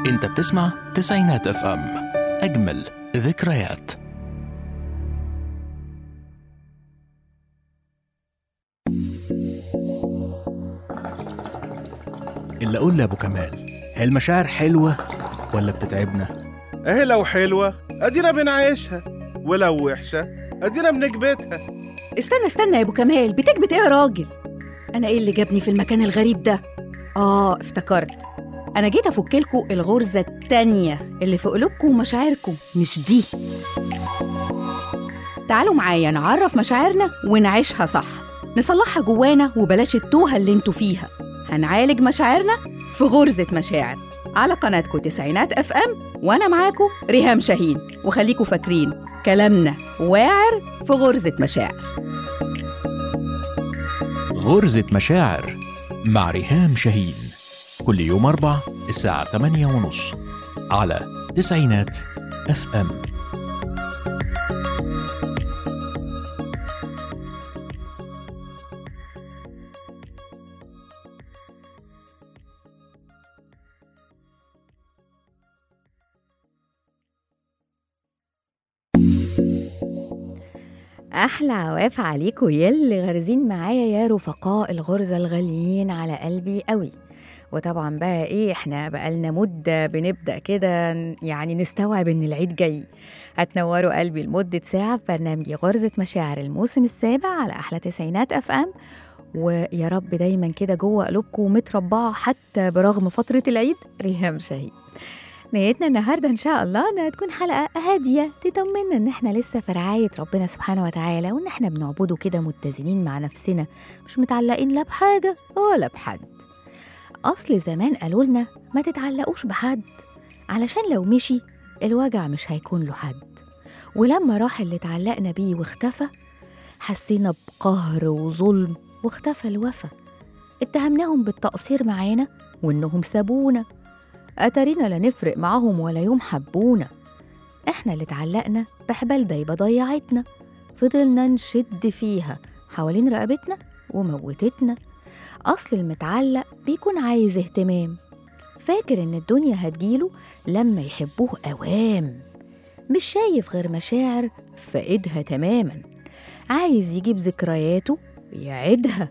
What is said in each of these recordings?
انت بتسمع تسعينات اف ام اجمل ذكريات اللي اقول لابو كمال هي المشاعر حلوه ولا بتتعبنا اهي لو حلوة ادينا بنعيشها ولو وحشة ادينا بنكبتها استنى استنى يا ابو كمال بتكبت ايه يا راجل انا ايه اللي جابني في المكان الغريب ده اه افتكرت انا جيت افك لكم الغرزه التانية اللي في قلوبكم ومشاعركم مش دي تعالوا معايا نعرف مشاعرنا ونعيشها صح نصلحها جوانا وبلاش التوهه اللي انتوا فيها هنعالج مشاعرنا في غرزه مشاعر على قناتكم تسعينات اف ام وانا معاكم ريهام شاهين وخليكم فاكرين كلامنا واعر في غرزه مشاعر غرزة مشاعر مع ريهام شاهين كل يوم أربع الساعة 8 ونص على تسعينات اف ام أحلى عواف عليكم يلي غارزين معايا يا رفقاء الغرزة الغاليين على قلبي قوي وطبعا بقى ايه احنا بقالنا مدة بنبدأ كده يعني نستوعب ان العيد جاي هتنوروا قلبي لمدة ساعة في برنامج غرزة مشاعر الموسم السابع على أحلى تسعينات أف أم ويا رب دايما كده جوه قلوبكم متربعة حتى برغم فترة العيد ريهام شهيد نيتنا النهاردة إن شاء الله إنها تكون حلقة هادية تطمنا إن إحنا لسه في رعاية ربنا سبحانه وتعالى وإن إحنا بنعبده كده متزنين مع نفسنا مش متعلقين لا بحاجة ولا بحد أصل زمان قالوا لنا ما تتعلقوش بحد علشان لو مشي الوجع مش هيكون له حد ولما راح اللي اتعلقنا بيه واختفى حسينا بقهر وظلم واختفى الوفا اتهمناهم بالتقصير معانا وإنهم سابونا أتارينا لا نفرق معاهم ولا يوم حبونا إحنا اللي اتعلقنا بحبال دايبة ضيعتنا فضلنا نشد فيها حوالين رقبتنا وموتتنا أصل المتعلق بيكون عايز اهتمام فاكر إن الدنيا هتجيله لما يحبوه أوام مش شايف غير مشاعر فقدها تماما عايز يجيب ذكرياته يعيدها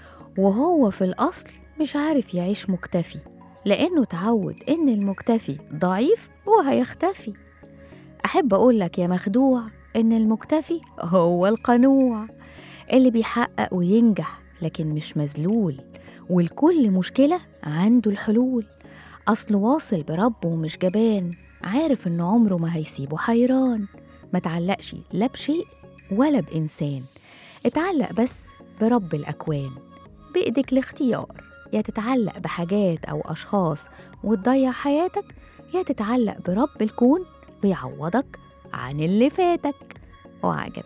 وهو في الأصل مش عارف يعيش مكتفي لأنه اتعود إن المكتفي ضعيف وهيختفي أحب أقول لك يا مخدوع إن المكتفي هو القنوع اللي بيحقق وينجح لكن مش مذلول والكل مشكلة عنده الحلول أصل واصل بربه ومش جبان عارف إن عمره ما هيسيبه حيران ما تعلقش لا بشيء ولا بإنسان اتعلق بس برب الأكوان بإيدك الاختيار يا تتعلق بحاجات أو أشخاص وتضيع حياتك يا تتعلق برب الكون ويعوضك عن اللي فاتك وعجبي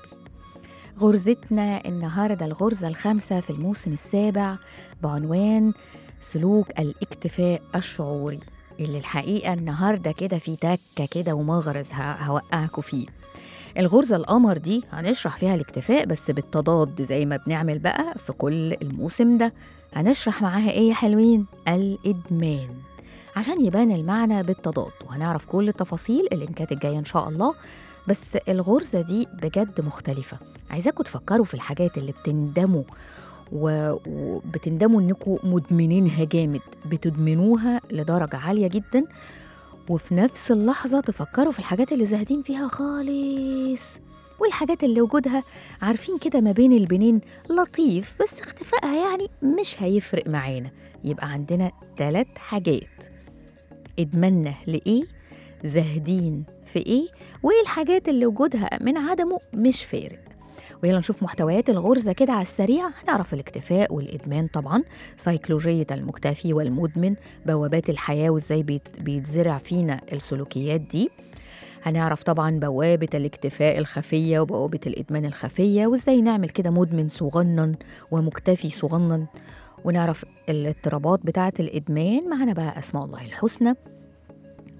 غرزتنا النهاردة الغرزة الخامسة في الموسم السابع بعنوان سلوك الاكتفاء الشعوري اللي الحقيقة النهاردة كده في تكة كده ومغرز ه- هوقعكوا فيه الغرزة القمر دي هنشرح فيها الاكتفاء بس بالتضاد زي ما بنعمل بقى في كل الموسم ده هنشرح معاها ايه يا حلوين الادمان عشان يبان المعنى بالتضاد وهنعرف كل التفاصيل الانكات الجايه ان شاء الله بس الغرزه دي بجد مختلفه عايزاكم تفكروا في الحاجات اللي بتندموا و- وبتندموا انكم مدمنينها جامد بتدمنوها لدرجه عاليه جدا وفي نفس اللحظه تفكروا في الحاجات اللي زاهدين فيها خالص والحاجات اللي وجودها عارفين كده ما بين البنين لطيف بس اختفائها يعني مش هيفرق معانا يبقى عندنا ثلاث حاجات ادمنا لايه زاهدين في ايه وايه الحاجات اللي وجودها من عدمه مش فارق ويلا نشوف محتويات الغرزة كده على السريع هنعرف الاكتفاء والإدمان طبعا سيكولوجية المكتفي والمدمن بوابات الحياة وإزاي بيت- بيتزرع فينا السلوكيات دي هنعرف طبعا بوابة الاكتفاء الخفية وبوابة الإدمان الخفية وإزاي نعمل كده مدمن صغنن ومكتفي صغنن ونعرف الاضطرابات بتاعة الإدمان معنا بقى أسماء الله الحسنى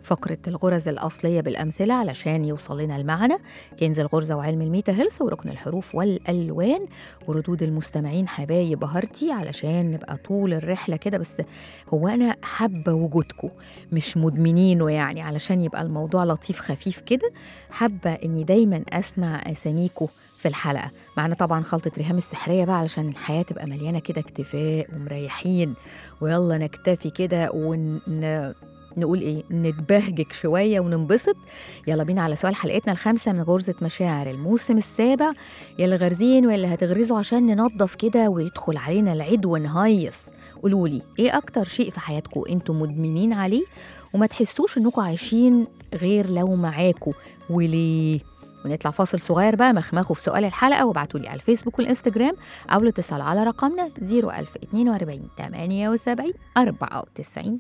فقرة الغرز الأصلية بالأمثلة علشان يوصل لنا المعنى كنز الغرزة وعلم الميتا هيلث وركن الحروف والألوان وردود المستمعين حبايب هارتي علشان نبقى طول الرحلة كده بس هو أنا حابة وجودكم مش مدمنينه يعني علشان يبقى الموضوع لطيف خفيف كده حابة إني دايما أسمع أساميكم في الحلقة معنا طبعا خلطة ريهام السحرية بقى علشان الحياة تبقى مليانة كده اكتفاء ومريحين ويلا نكتفي كده ون... نقول ايه نتبهجك شويه وننبسط يلا بينا على سؤال حلقتنا الخامسه من غرزه مشاعر الموسم السابع يا اللي غارزين واللي هتغرزوا عشان ننظف كده ويدخل علينا العيد ونهيص قولوا لي ايه اكتر شيء في حياتكم انتم مدمنين عليه وما تحسوش انكم عايشين غير لو معاكوا وليه ونطلع فاصل صغير بقى مخمخوا في سؤال الحلقه وابعتوا لي على الفيسبوك والانستجرام او الاتصال على رقمنا 01042 78 94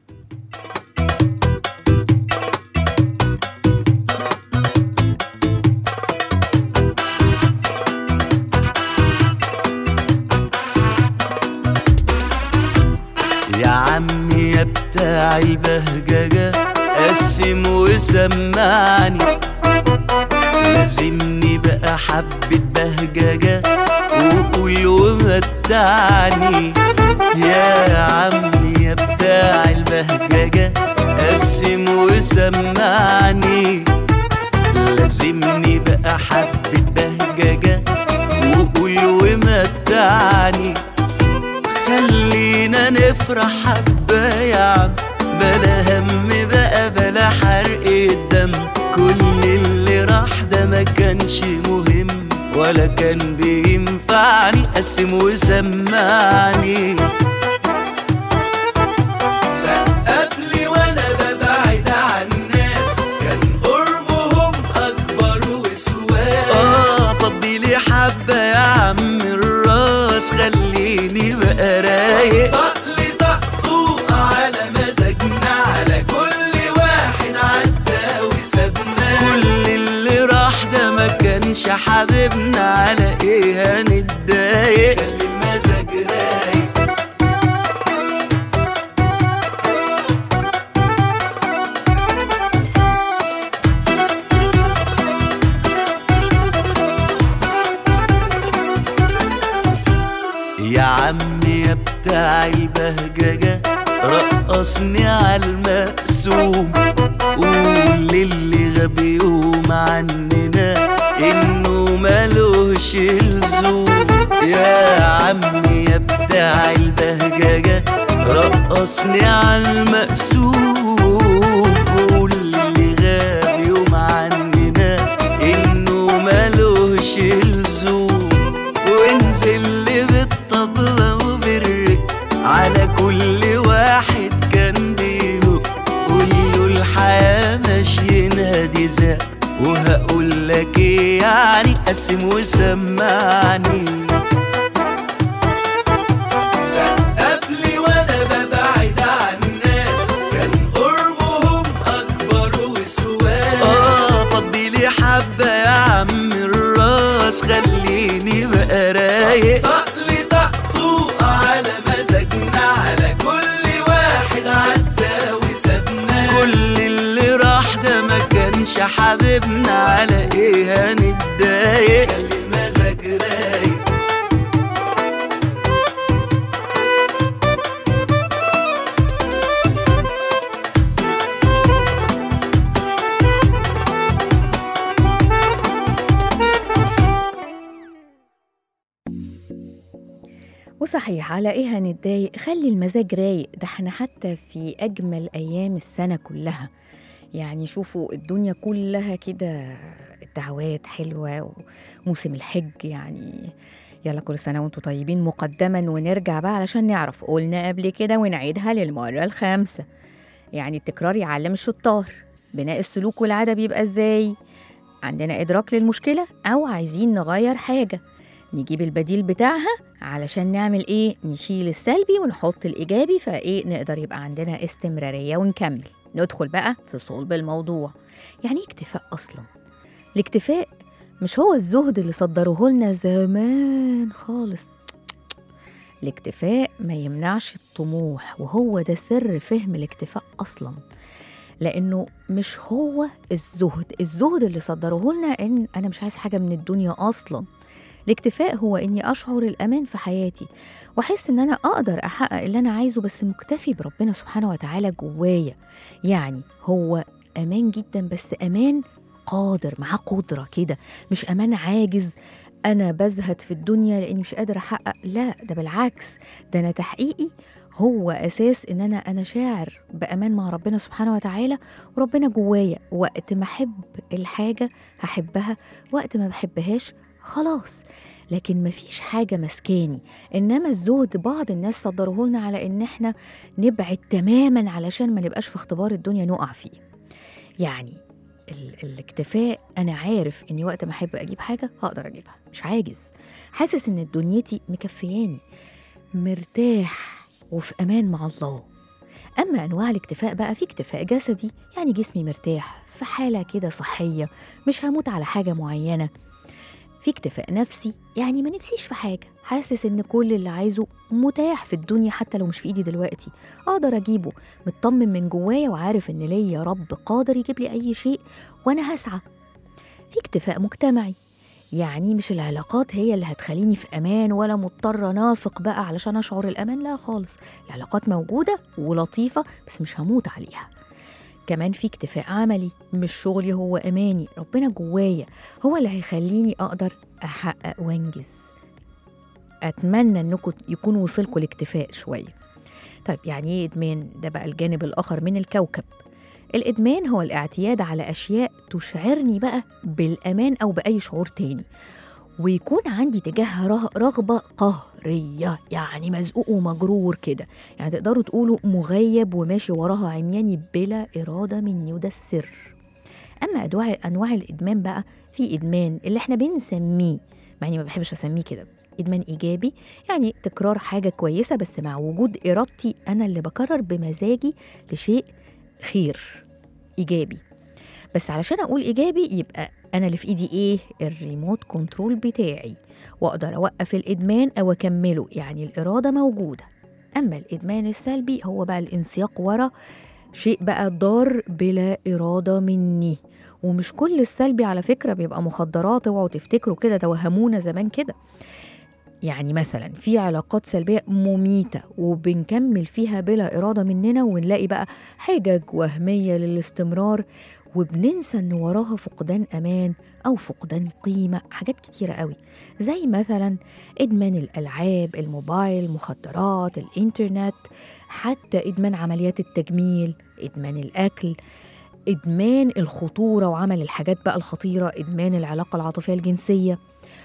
يا عمي يا بتاع البهججة قسم وسمعني لازمني بقى حبة بهججة وقول ومتعني يا عمي يا بتاع البهججة قسم وسمعني لازمني بقى حبة بهججة وقول ومتعني خلينا نفرح حبة يا عم بلا هم بقى بلا حرق الدم كل اللي راح ده ما كانش مهم ولا كان بينفعني قسم وسمعني سقف لي وانا ببعد عن الناس كان قربهم اكبر وسواس اه فضي لي حبه يا عم الراس خليني بقى رايق طقلي طقطوق على مزاجنا على كل واحد عدى وسابنا كل اللي راح ده ما كانش حبيبنا على ايه هنتضايق خلي المزاج رايق يا عمي يا بتاع البهججة رقصني على المقسوم قول للي غبي يقوم عننا انه ملوش لزوم يا عمي يا بتاع البهججة رقصني على المقسوم قول للي غبي يقوم عننا انه ملوش لزوم وانزل لي بالطبلة وبالرق على كل واحد كان بيلق قوله الحياة ماشيينها دي زق وهقول لك ايه يعني قسم وسمعني سقف لي وانا ببعد عن الناس كان قربهم اكبر وسواس اه فضي لي حبه يا عم الراس خليني بقى رايق طقلي طقطوق على مزاجنا على كل واحد عدى وسابنا كل اللي راح ده ما كانش حبيبنا على ايه هنتضايق خلي المزاج رايق وصحيح على ايه هنتضايق خلي المزاج رايق ده احنا حتى في اجمل ايام السنه كلها يعني شوفوا الدنيا كلها كده الدعوات حلوه وموسم الحج يعني يلا كل سنه وانتم طيبين مقدما ونرجع بقى علشان نعرف قلنا قبل كده ونعيدها للمره الخامسه يعني التكرار يعلم الشطار بناء السلوك والعاده بيبقى ازاي عندنا ادراك للمشكله او عايزين نغير حاجه نجيب البديل بتاعها علشان نعمل ايه نشيل السلبي ونحط الايجابي فايه نقدر يبقى عندنا استمراريه ونكمل ندخل بقى في صلب الموضوع يعني ايه اكتفاء اصلا الاكتفاء مش هو الزهد اللي صدروه لنا زمان خالص الاكتفاء ما يمنعش الطموح وهو ده سر فهم الاكتفاء اصلا لانه مش هو الزهد الزهد اللي صدروه لنا ان انا مش عايز حاجه من الدنيا اصلا الاكتفاء هو اني اشعر الامان في حياتي واحس ان انا اقدر احقق اللي انا عايزه بس مكتفي بربنا سبحانه وتعالى جوايا يعني هو امان جدا بس امان قادر معاه قدره كده مش امان عاجز انا بزهد في الدنيا لاني مش قادر احقق لا ده بالعكس ده انا تحقيقي هو اساس ان انا انا شاعر بامان مع ربنا سبحانه وتعالى وربنا جوايا وقت ما احب الحاجه هحبها وقت ما بحبهاش خلاص لكن مفيش حاجه مسكاني انما الزهد بعض الناس صدروه لنا على ان احنا نبعد تماما علشان ما نبقاش في اختبار الدنيا نقع فيه يعني ال- الاكتفاء انا عارف اني وقت ما احب اجيب حاجه هقدر اجيبها مش عاجز حاسس ان دنيتي مكفياني مرتاح وفي امان مع الله اما انواع الاكتفاء بقى في اكتفاء جسدي يعني جسمي مرتاح في حاله كده صحيه مش هموت على حاجه معينه في اكتفاء نفسي يعني ما نفسيش في حاجه حاسس ان كل اللي عايزه متاح في الدنيا حتى لو مش في ايدي دلوقتي اقدر اجيبه مطمن من جوايا وعارف ان ليا رب قادر يجيب لي اي شيء وانا هسعى في اكتفاء مجتمعي يعني مش العلاقات هي اللي هتخليني في امان ولا مضطره نافق بقى علشان اشعر الامان لا خالص العلاقات موجوده ولطيفه بس مش هموت عليها كمان في اكتفاء عملي مش شغلي هو اماني ربنا جوايا هو اللي هيخليني اقدر احقق وانجز اتمنى انكم يكونوا وصلكوا الاكتفاء شويه طيب يعني ايه ادمان ده بقى الجانب الاخر من الكوكب الادمان هو الاعتياد على اشياء تشعرني بقى بالامان او باي شعور تاني ويكون عندي تجاهها رغ- رغبة قهرية يعني مزقوق ومجرور كده يعني تقدروا تقولوا مغيب وماشي وراها عمياني بلا إرادة مني وده السر أما أنواع أنواع الإدمان بقى في إدمان اللي إحنا بنسميه مع إني ما بحبش أسميه كده إدمان إيجابي يعني تكرار حاجة كويسة بس مع وجود إرادتي أنا اللي بكرر بمزاجي لشيء خير إيجابي بس علشان أقول إيجابي يبقى أنا اللي في إيدي إيه الريموت كنترول بتاعي وأقدر أوقف الإدمان أو أكمله يعني الإرادة موجودة أما الإدمان السلبي هو بقى الانسياق ورا شيء بقى ضار بلا إرادة مني ومش كل السلبي على فكرة بيبقى مخدرات اوعوا تفتكروا كده توهمونا زمان كده يعني مثلا في علاقات سلبية مميتة وبنكمل فيها بلا إرادة مننا ونلاقي بقى حجج وهمية للاستمرار وبننسى إن وراها فقدان أمان أو فقدان قيمة حاجات كتيرة قوي زي مثلا إدمان الألعاب الموبايل مخدرات الإنترنت حتى إدمان عمليات التجميل إدمان الأكل إدمان الخطورة وعمل الحاجات بقى الخطيرة إدمان العلاقة العاطفية الجنسية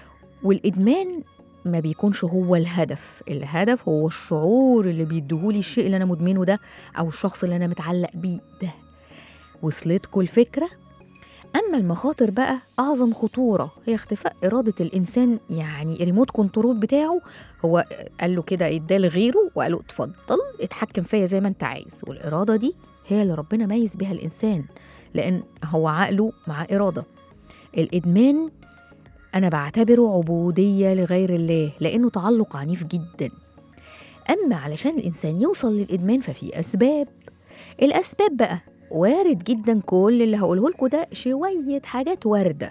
والإدمان ما بيكونش هو الهدف الهدف هو الشعور اللي بيديهولي الشيء اللي أنا مدمنه ده أو الشخص اللي أنا متعلق بيه ده وصلتكوا الفكرة؟ أما المخاطر بقى أعظم خطورة هي اختفاء إرادة الإنسان يعني الريموت كنترول بتاعه هو قال له كده اداه لغيره وقال له اتفضل اتحكم فيا زي ما انت عايز والإرادة دي هي اللي ربنا ميز بها الإنسان لأن هو عقله مع إرادة الإدمان أنا بعتبره عبودية لغير الله لأنه تعلق عنيف جدا أما علشان الإنسان يوصل للإدمان ففي أسباب الأسباب بقى وارد جدا كل اللي هقوله لكم ده شوية حاجات واردة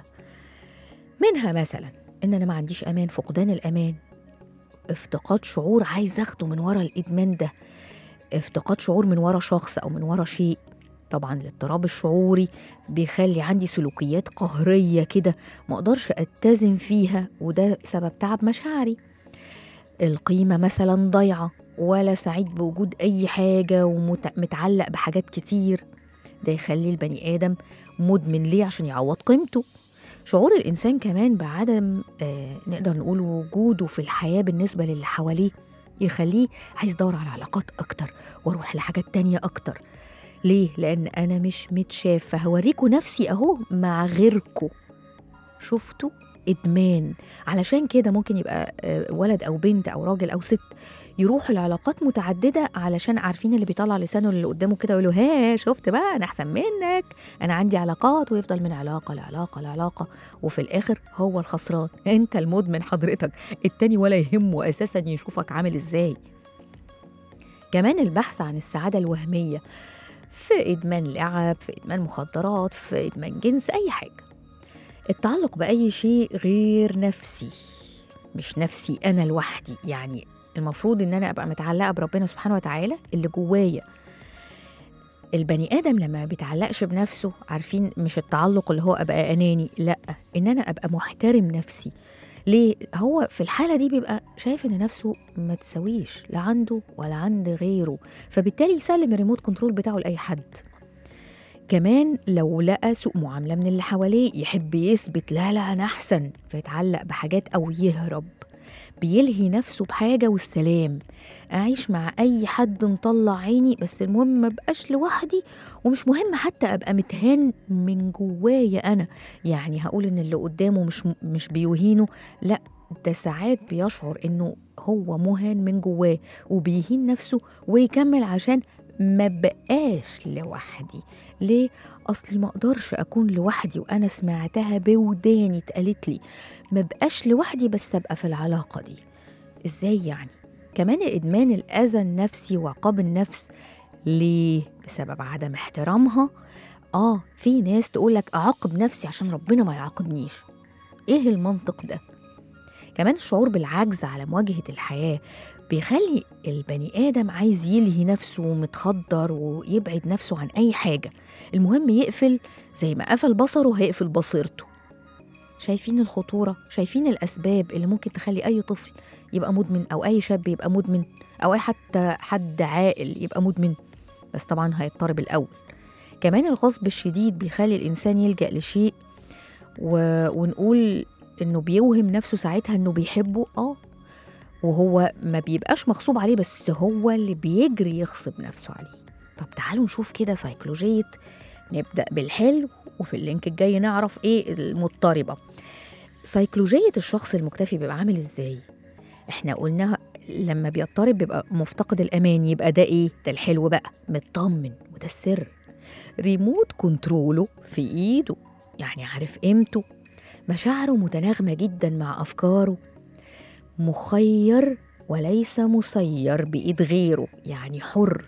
منها مثلا إن أنا ما عنديش أمان فقدان الأمان افتقاد شعور عايز أخده من ورا الإدمان ده افتقاد شعور من ورا شخص أو من ورا شيء طبعا الاضطراب الشعوري بيخلي عندي سلوكيات قهرية كده ما اقدرش اتزن فيها وده سبب تعب مشاعري القيمة مثلا ضايعة ولا سعيد بوجود أي حاجة ومتعلق بحاجات كتير ده يخلي البني آدم مدمن ليه عشان يعوض قيمته شعور الإنسان كمان بعدم آه نقدر نقول وجوده في الحياة بالنسبة للي حواليه يخليه عايز يدور على علاقات أكتر وأروح لحاجات تانية أكتر ليه؟ لأن أنا مش متشاف فهوريكوا نفسي أهو مع غيركوا شفتوا؟ إدمان علشان كده ممكن يبقى آه، ولد أو بنت أو راجل أو ست يروحوا لعلاقات متعددة علشان عارفين اللي بيطلع لسانه اللي قدامه كده ويقولوا ها شفت بقى أنا أحسن منك أنا عندي علاقات ويفضل من علاقة لعلاقة لعلاقة وفي الآخر هو الخسران أنت المدمن حضرتك التاني ولا يهمه أساسا يشوفك عامل إزاي كمان البحث عن السعادة الوهمية في إدمان لعب في إدمان مخدرات في إدمان جنس أي حاجة التعلق بأي شيء غير نفسي مش نفسي أنا لوحدي يعني المفروض إن أنا أبقى متعلقة بربنا سبحانه وتعالى اللي جوايا البني آدم لما بيتعلقش بنفسه عارفين مش التعلق اللي هو أبقى أناني لأ إن أنا أبقى محترم نفسي ليه هو في الحالة دي بيبقى شايف إن نفسه ما تسويش لا عنده ولا عند غيره فبالتالي يسلم الريموت كنترول بتاعه لأي حد كمان لو لقى سوء معاملة من اللي حواليه يحب يثبت لا لا أنا أحسن فيتعلق بحاجات أو يهرب بيلهي نفسه بحاجة والسلام أعيش مع أي حد مطلع عيني بس المهم ما بقاش لوحدي ومش مهم حتى أبقى متهان من جوايا أنا يعني هقول إن اللي قدامه مش مش بيهينه لا ده ساعات بيشعر إنه هو مهان من جواه وبيهين نفسه ويكمل عشان ما بقاش لوحدي ليه اصلي ما اقدرش اكون لوحدي وانا سمعتها بوداني اتقالت لي ما بقاش لوحدي بس ابقى في العلاقه دي ازاي يعني كمان ادمان الاذى النفسي وعقاب النفس ليه بسبب عدم احترامها اه في ناس تقولك اعاقب نفسي عشان ربنا ما يعاقبنيش ايه المنطق ده كمان الشعور بالعجز على مواجهه الحياه بيخلي البني آدم عايز يلهي نفسه ومتخدر ويبعد نفسه عن أي حاجة المهم يقفل زي ما قفل بصره هيقفل بصيرته شايفين الخطورة شايفين الأسباب اللي ممكن تخلي أي طفل يبقى مدمن أو أي شاب يبقى مدمن أو أي حتى حد عاقل يبقى مدمن بس طبعا هيضطرب الأول كمان الغصب الشديد بيخلي الإنسان يلجأ لشيء و... ونقول إنه بيوهم نفسه ساعتها إنه بيحبه آه وهو ما بيبقاش مغصوب عليه بس هو اللي بيجري يغصب نفسه عليه طب تعالوا نشوف كده سيكولوجية نبدأ بالحلو وفي اللينك الجاي نعرف ايه المضطربة سيكولوجية الشخص المكتفي بيبقى عامل ازاي احنا قلنا لما بيضطرب بيبقى مفتقد الامان يبقى ده ايه ده الحلو بقى مطمن وده السر ريموت كنتروله في ايده يعني عارف قيمته مشاعره متناغمة جدا مع أفكاره مخير وليس مسير بإيد غيره يعني حر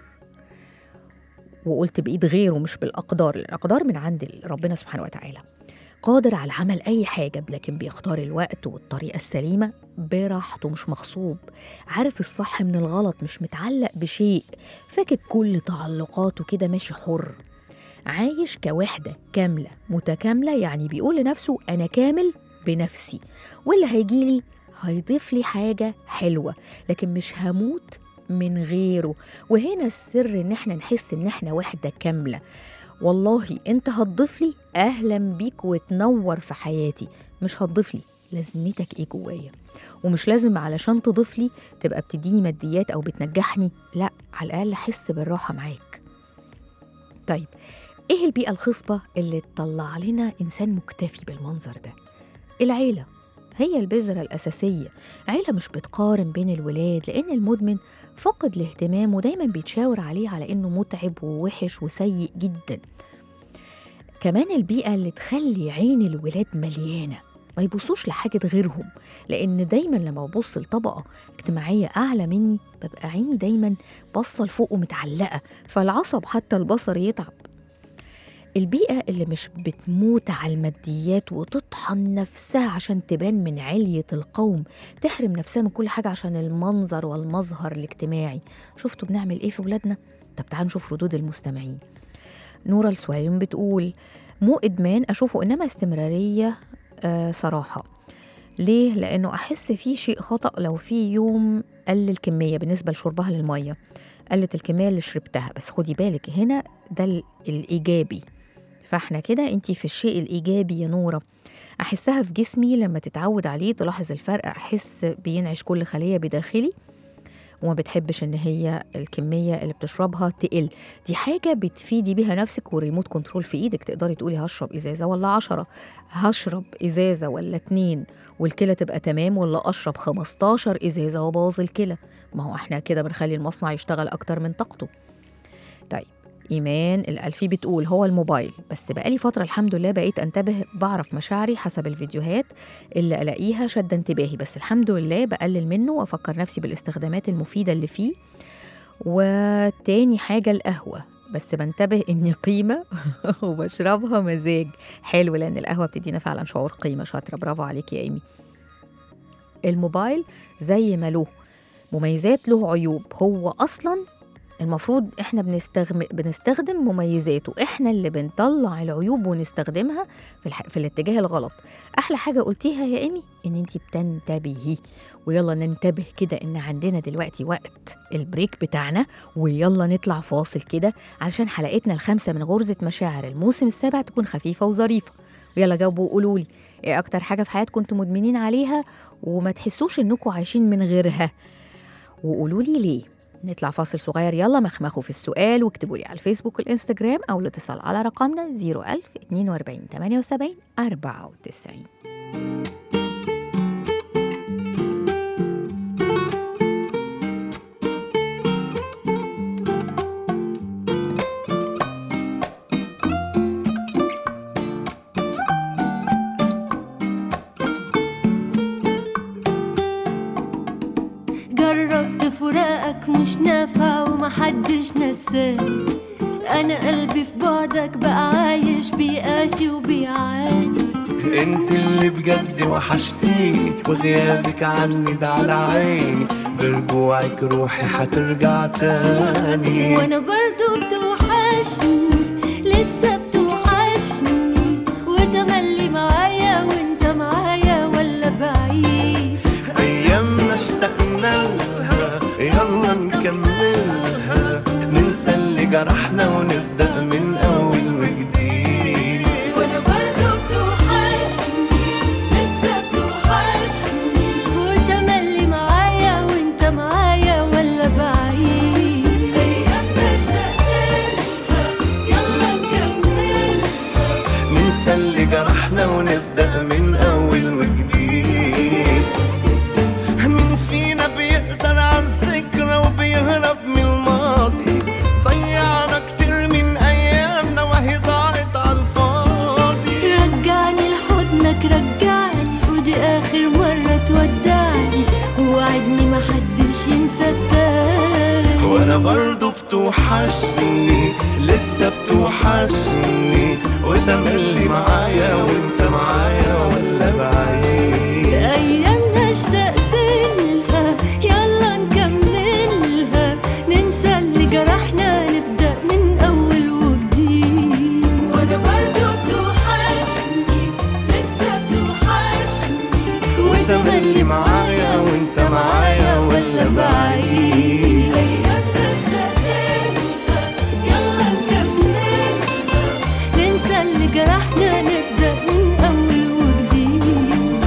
وقلت بإيد غيره مش بالأقدار الأقدار من عند ربنا سبحانه وتعالى قادر على عمل أي حاجة لكن بيختار الوقت والطريقة السليمة براحته مش مغصوب عارف الصح من الغلط مش متعلق بشيء فاكر كل تعلقاته كده ماشي حر عايش كوحدة كاملة متكاملة يعني بيقول لنفسه أنا كامل بنفسي واللي هيجيلي هيضيف لي حاجة حلوة لكن مش هموت من غيره وهنا السر ان احنا نحس ان احنا وحدة كاملة والله انت هتضيف لي اهلا بيك وتنور في حياتي مش هتضيف لي لازمتك ايه جوايا ومش لازم علشان تضيف لي تبقى بتديني ماديات او بتنجحني لا على الاقل احس بالراحة معاك طيب ايه البيئة الخصبة اللي تطلع لنا انسان مكتفي بالمنظر ده العيلة هي البذرة الأساسية عيلة مش بتقارن بين الولاد لأن المدمن فقد الاهتمام ودايما بيتشاور عليه على إنه متعب ووحش وسيء جدا كمان البيئة اللي تخلي عين الولاد مليانة ما يبصوش لحاجة غيرهم لأن دايما لما ببص لطبقة اجتماعية أعلى مني ببقى عيني دايما باصة لفوق ومتعلقة فالعصب حتى البصر يتعب البيئة اللي مش بتموت على الماديات وتطحن نفسها عشان تبان من علية القوم تحرم نفسها من كل حاجة عشان المنظر والمظهر الاجتماعي شفتوا بنعمل ايه في ولادنا؟ طب تعالوا نشوف ردود المستمعين نورة السوالم بتقول مو إدمان أشوفه إنما استمرارية آه صراحة ليه؟ لأنه أحس في شيء خطأ لو في يوم قل الكمية بالنسبة لشربها للمية قلت الكمية اللي شربتها بس خدي بالك هنا ده ال- الإيجابي فاحنا كده انتي في الشيء الإيجابي يا نورة أحسها في جسمي لما تتعود عليه تلاحظ الفرق أحس بينعش كل خلية بداخلي وما بتحبش ان هي الكميه اللي بتشربها تقل دي حاجه بتفيدي بيها نفسك والريموت كنترول في ايدك تقدري تقولي هشرب ازازه ولا عشرة هشرب ازازه ولا اتنين والكلى تبقى تمام ولا اشرب 15 ازازه وبوظ الكلى ما هو احنا كده بنخلي المصنع يشتغل اكتر من طاقته طيب إيمان الألفي بتقول هو الموبايل بس بقالي فترة الحمد لله بقيت أنتبه بعرف مشاعري حسب الفيديوهات اللي ألاقيها شد انتباهي بس الحمد لله بقلل منه وأفكر نفسي بالاستخدامات المفيدة اللي فيه وتاني حاجة القهوة بس بنتبه اني قيمه وبشربها مزاج حلو لان القهوه بتدينا فعلا شعور قيمه شاطره برافو عليك يا ايمي الموبايل زي ما له مميزات له عيوب هو اصلا المفروض احنا بنستخدم بنستخدم مميزاته احنا اللي بنطلع العيوب ونستخدمها في, الح... في الاتجاه الغلط احلى حاجه قلتيها يا ايمي ان انت بتنتبهي ويلا ننتبه كده ان عندنا دلوقتي وقت البريك بتاعنا ويلا نطلع فاصل كده علشان حلقتنا الخامسه من غرزه مشاعر الموسم السابع تكون خفيفه وظريفه ويلا جاوبوا وقولوا لي ايه اكتر حاجه في حياتكم انتم مدمنين عليها وما تحسوش انكم عايشين من غيرها وقولوا لي ليه نطلع فاصل صغير يلا مخمخوا في السؤال واكتبوا لي على الفيسبوك والانستجرام او الاتصال على رقمنا 01000 42 78 94 جربت فراقك مش نافع ومحدش نساني انا قلبي في بعدك بقى عايش بيقاسي وبيعاني انت اللي بجد وحشتيني وغيابك عني ده على عيني برجوعك روحي حترجع تاني وانا برضو بتوحشني لسه بتوحشني وتملي معايا وانت معايا ولا بعيد ايامنا اشتقنا لها يلا نكملها ننسى اللي جرحنا ونبدا من اول وجديد وانا برضو بتوحشني لسه بتوحشني وتملي معايا وانت معايا ولا بعيد ايامنا اشتقنا يلا نكمل ننسى اللي جرحنا ونبدا من اول وجديد مين فينا بيقدر على الذكرى وبيهرب من الماضي ضيعنا كتير من ايامنا وهي ضاعت على الفاضي رجعني لحضنك رجعني ودي اخر مرة تودعني ووعدني محدش ينسى التاني وانا برضو بتوحشني لسه بتوحشني وتملي معايا وانت معايا ولا بعيد ايامنا اشتقت لها يلا نكملها ننسى اللي جرحنا نبدا من اول وجديد وانا برضو بتوحشني لسه بتوحشني وتملي معايا وانت معايا ولا بعيد ايامنا اشتقت لها يلا نكملها ننسى اللي جرحنا نبدا من اول وجديد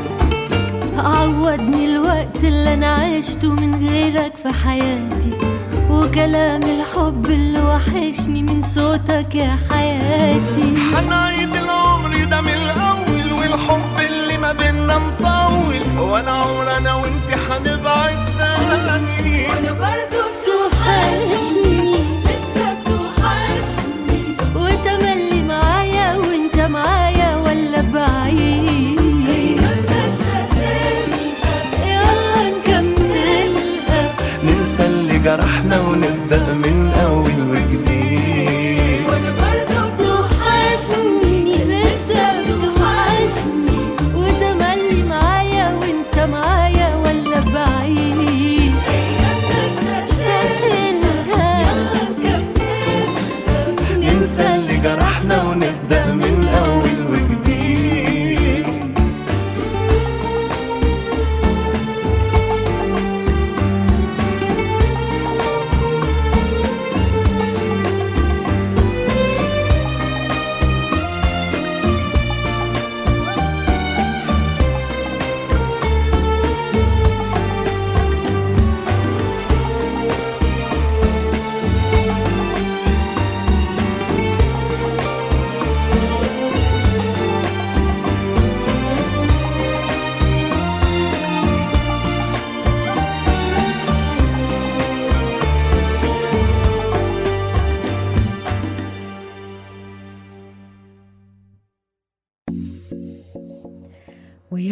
عودني الوقت اللي انا عشته من غيرك في حياتي وكلام الحب اللي وحشني من صوتك يا حياتي هنعيد العمر ده من الاول والحب اللي ما بينا مطول ولا عمر انا وانت هنبعد تاني وانا برضو بتوحشني لسه بتوحشني وتملي معايا وانت معايا ولا بعيد ايامنا اشتقتلها يلا نكملها ننسى اللي جرحنا ونبدا من اول وجديد وانا برضو بتوحشني لسه بتوحشني وتملي معايا وانت معايا ولا بعيد ايامنا اشتقتلها يلا نكملها ننسى اللي جرحنا ونبدا من اول وجديد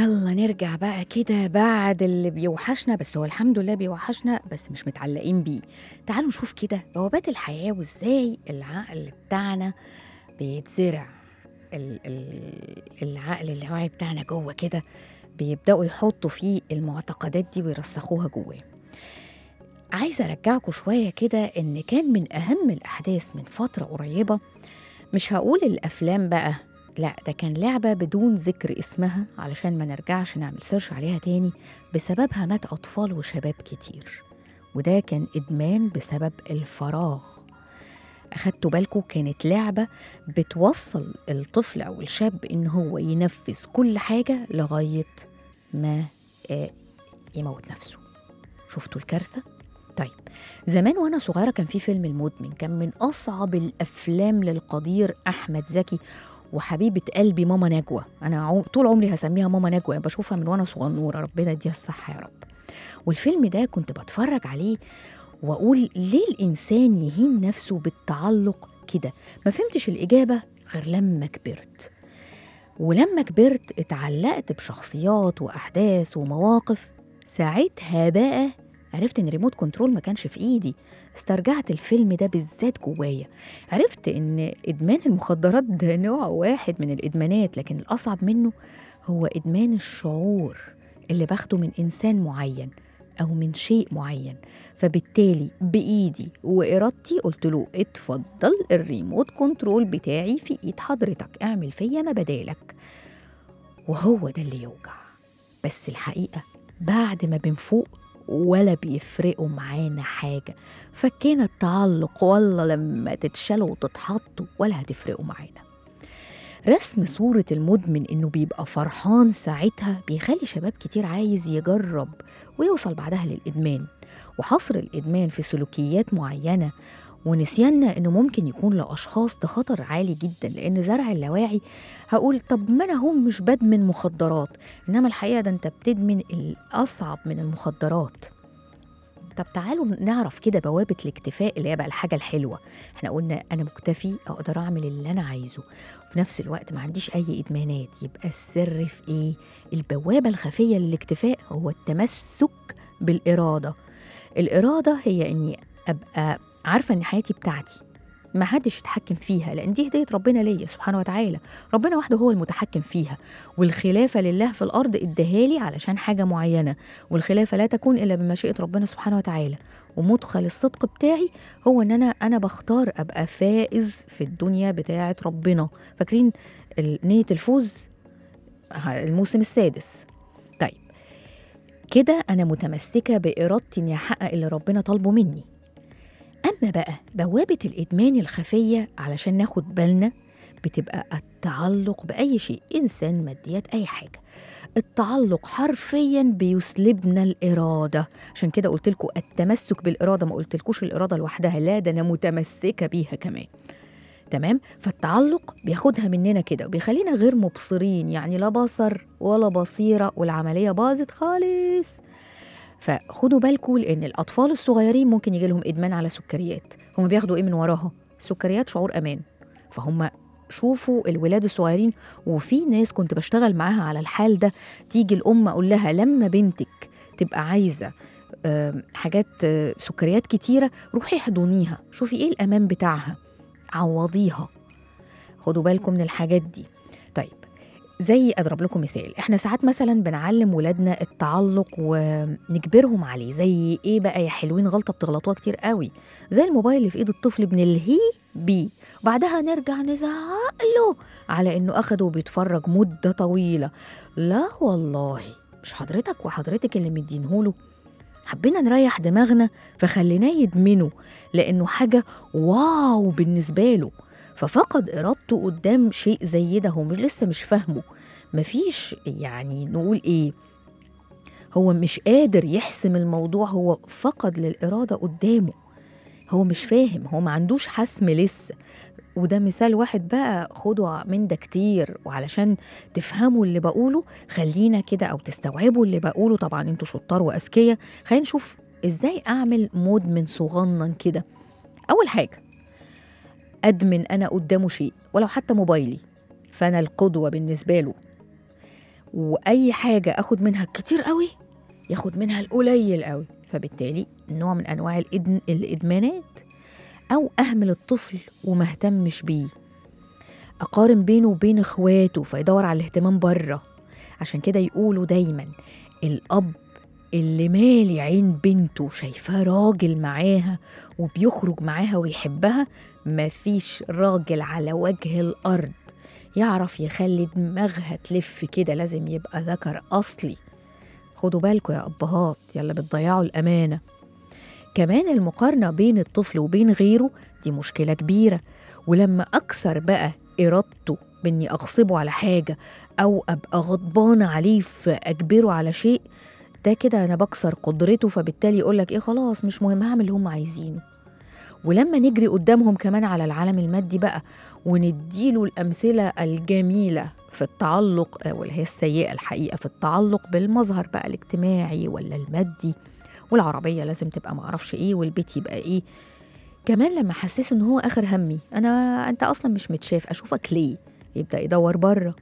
يلا نرجع بقى كده بعد اللي بيوحشنا بس هو الحمد لله بيوحشنا بس مش متعلقين بيه تعالوا نشوف كده بوابات الحياة وازاي العقل بتاعنا بيتزرع ال- ال- العقل اللاواعي بتاعنا جوه كده بيبدأوا يحطوا فيه المعتقدات دي ويرسخوها جواه عايزة أرجعكم شوية كده إن كان من أهم الأحداث من فترة قريبة مش هقول الأفلام بقى لا ده كان لعبة بدون ذكر اسمها علشان ما نرجعش نعمل سيرش عليها تاني بسببها مات أطفال وشباب كتير وده كان إدمان بسبب الفراغ أخدتوا بالكم كانت لعبة بتوصل الطفل أو الشاب إن هو ينفذ كل حاجة لغاية ما آه، يموت نفسه شفتوا الكارثة؟ طيب زمان وانا صغيره كان في فيلم المدمن كان من اصعب الافلام للقدير احمد زكي وحبيبه قلبي ماما نجوى انا عم... طول عمري هسميها ماما نجوى بشوفها من وانا صغنوره ربنا يديها الصحه يا رب والفيلم ده كنت بتفرج عليه واقول ليه الانسان يهين نفسه بالتعلق كده ما فهمتش الاجابه غير لما كبرت ولما كبرت اتعلقت بشخصيات واحداث ومواقف ساعتها بقى عرفت ان ريموت كنترول ما كانش في ايدي استرجعت الفيلم ده بالذات جوايا عرفت ان ادمان المخدرات ده نوع واحد من الادمانات لكن الاصعب منه هو ادمان الشعور اللي باخده من انسان معين او من شيء معين فبالتالي بايدي وارادتي قلت له اتفضل الريموت كنترول بتاعي في ايد حضرتك اعمل فيا ما بدالك وهو ده اللي يوجع بس الحقيقه بعد ما بنفوق ولا بيفرقوا معانا حاجة فكينا التعلق والله لما تتشالوا وتتحطوا ولا هتفرقوا معانا رسم صورة المدمن إنه بيبقى فرحان ساعتها بيخلي شباب كتير عايز يجرب ويوصل بعدها للإدمان وحصر الإدمان في سلوكيات معينة ونسياننا إنه ممكن يكون لأشخاص ده خطر عالي جدا لأن زرع اللاواعي هقول طب ما أنا هم مش بدمن مخدرات إنما الحقيقة ده أنت بتدمن الأصعب من المخدرات طب تعالوا نعرف كده بوابة الاكتفاء اللي هي بقى الحاجة الحلوة احنا قلنا أنا مكتفي أقدر أعمل اللي أنا عايزه وفي نفس الوقت ما عنديش أي إدمانات يبقى السر في إيه؟ البوابة الخفية للاكتفاء هو التمسك بالإرادة الإرادة هي إني أبقى عارفة إن حياتي بتاعتي ما حدش يتحكم فيها لأن دي هدية ربنا ليا سبحانه وتعالى ربنا وحده هو المتحكم فيها والخلافة لله في الأرض اداهالي علشان حاجة معينة والخلافة لا تكون إلا بمشيئة ربنا سبحانه وتعالى ومدخل الصدق بتاعي هو إن أنا أنا بختار أبقى فائز في الدنيا بتاعة ربنا فاكرين ال- نية الفوز ه- الموسم السادس طيب كده أنا متمسكة بإرادتي إني أحقق اللي ربنا طالبه مني أما بقى بوابة الإدمان الخفية علشان ناخد بالنا بتبقى التعلق بأي شيء إنسان ماديات أي حاجة التعلق حرفيا بيسلبنا الإرادة عشان كده قلت لكم التمسك بالإرادة ما قلتلكوش الإرادة لوحدها لا ده أنا متمسكة بيها كمان تمام فالتعلق بياخدها مننا كده وبيخلينا غير مبصرين يعني لا بصر ولا بصيرة والعملية باظت خالص فخدوا بالكم لان الاطفال الصغيرين ممكن يجي لهم ادمان على سكريات هم بياخدوا ايه من وراها سكريات شعور امان فهم شوفوا الولاد الصغيرين وفي ناس كنت بشتغل معاها على الحال ده تيجي الام اقول لها لما بنتك تبقى عايزه آم، حاجات آه، سكريات كتيره روحي احضنيها شوفي ايه الامان بتاعها عوضيها خدوا بالكم من الحاجات دي طيب زي اضرب لكم مثال احنا ساعات مثلا بنعلم ولادنا التعلق ونجبرهم عليه زي ايه بقى يا حلوين غلطه بتغلطوها كتير قوي زي الموبايل اللي في ايد الطفل بنلهيه بيه وبعدها نرجع نزعق له على انه اخده وبيتفرج مده طويله لا والله مش حضرتك وحضرتك اللي مدينهوله حبينا نريح دماغنا فخليناه يدمنه لانه حاجه واو بالنسبه له ففقد ارادته قدام شيء زي ده هو مش لسه مش فاهمه مفيش يعني نقول ايه هو مش قادر يحسم الموضوع هو فقد للإرادة قدامه هو مش فاهم هو ما عندوش حسم لسه وده مثال واحد بقى خدوا من ده كتير وعلشان تفهموا اللي بقوله خلينا كده او تستوعبوا اللي بقوله طبعا انتوا شطار واذكياء خلينا نشوف ازاي اعمل مدمن صغنن كده اول حاجه ادمن انا قدامه شيء ولو حتى موبايلي فانا القدوه بالنسبه له واي حاجه اخد منها كتير قوي ياخد منها القليل قوي فبالتالي نوع من انواع الإدن الادمانات او اهمل الطفل وما اهتمش بيه اقارن بينه وبين اخواته فيدور على الاهتمام بره عشان كده يقولوا دايما الاب اللي مالي عين بنته شايفاه راجل معاها وبيخرج معاها ويحبها مفيش راجل على وجه الارض يعرف يخلي دماغها تلف كده لازم يبقى ذكر اصلي خدوا بالكم يا ابهات يلا بتضيعوا الامانه كمان المقارنه بين الطفل وبين غيره دي مشكله كبيره ولما اكسر بقى ارادته باني اغصبه على حاجه او ابقى غضبانه عليه فاجبره على شيء ده كده انا بكسر قدرته فبالتالي يقول لك ايه خلاص مش مهم هعمل اللي هم عايزينه ولما نجري قدامهم كمان على العالم المادي بقى ونديله الامثله الجميله في التعلق واللي هي السيئه الحقيقه في التعلق بالمظهر بقى الاجتماعي ولا المادي والعربيه لازم تبقى معرفش ايه والبيت يبقى ايه كمان لما حسسه ان هو اخر همي انا انت اصلا مش متشاف اشوفك ليه يبدا يدور بره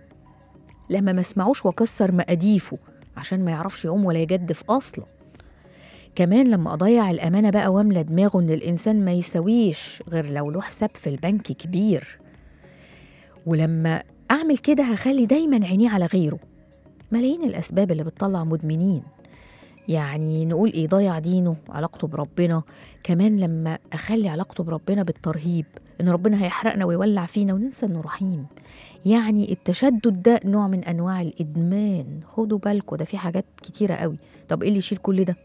لما ما اسمعوش واكسر مقاديفه عشان ما يعرفش يقوم ولا يجدف اصلا كمان لما اضيع الامانه بقى واملى دماغه ان الانسان ما يساويش غير لو له حساب في البنك كبير ولما اعمل كده هخلي دايما عينيه على غيره ملايين الاسباب اللي بتطلع مدمنين يعني نقول ايه ضيع دينه علاقته بربنا كمان لما اخلي علاقته بربنا بالترهيب ان ربنا هيحرقنا ويولع فينا وننسى انه رحيم يعني التشدد ده نوع من انواع الادمان خدوا بالكم ده في حاجات كتيره قوي طب ايه اللي يشيل كل ده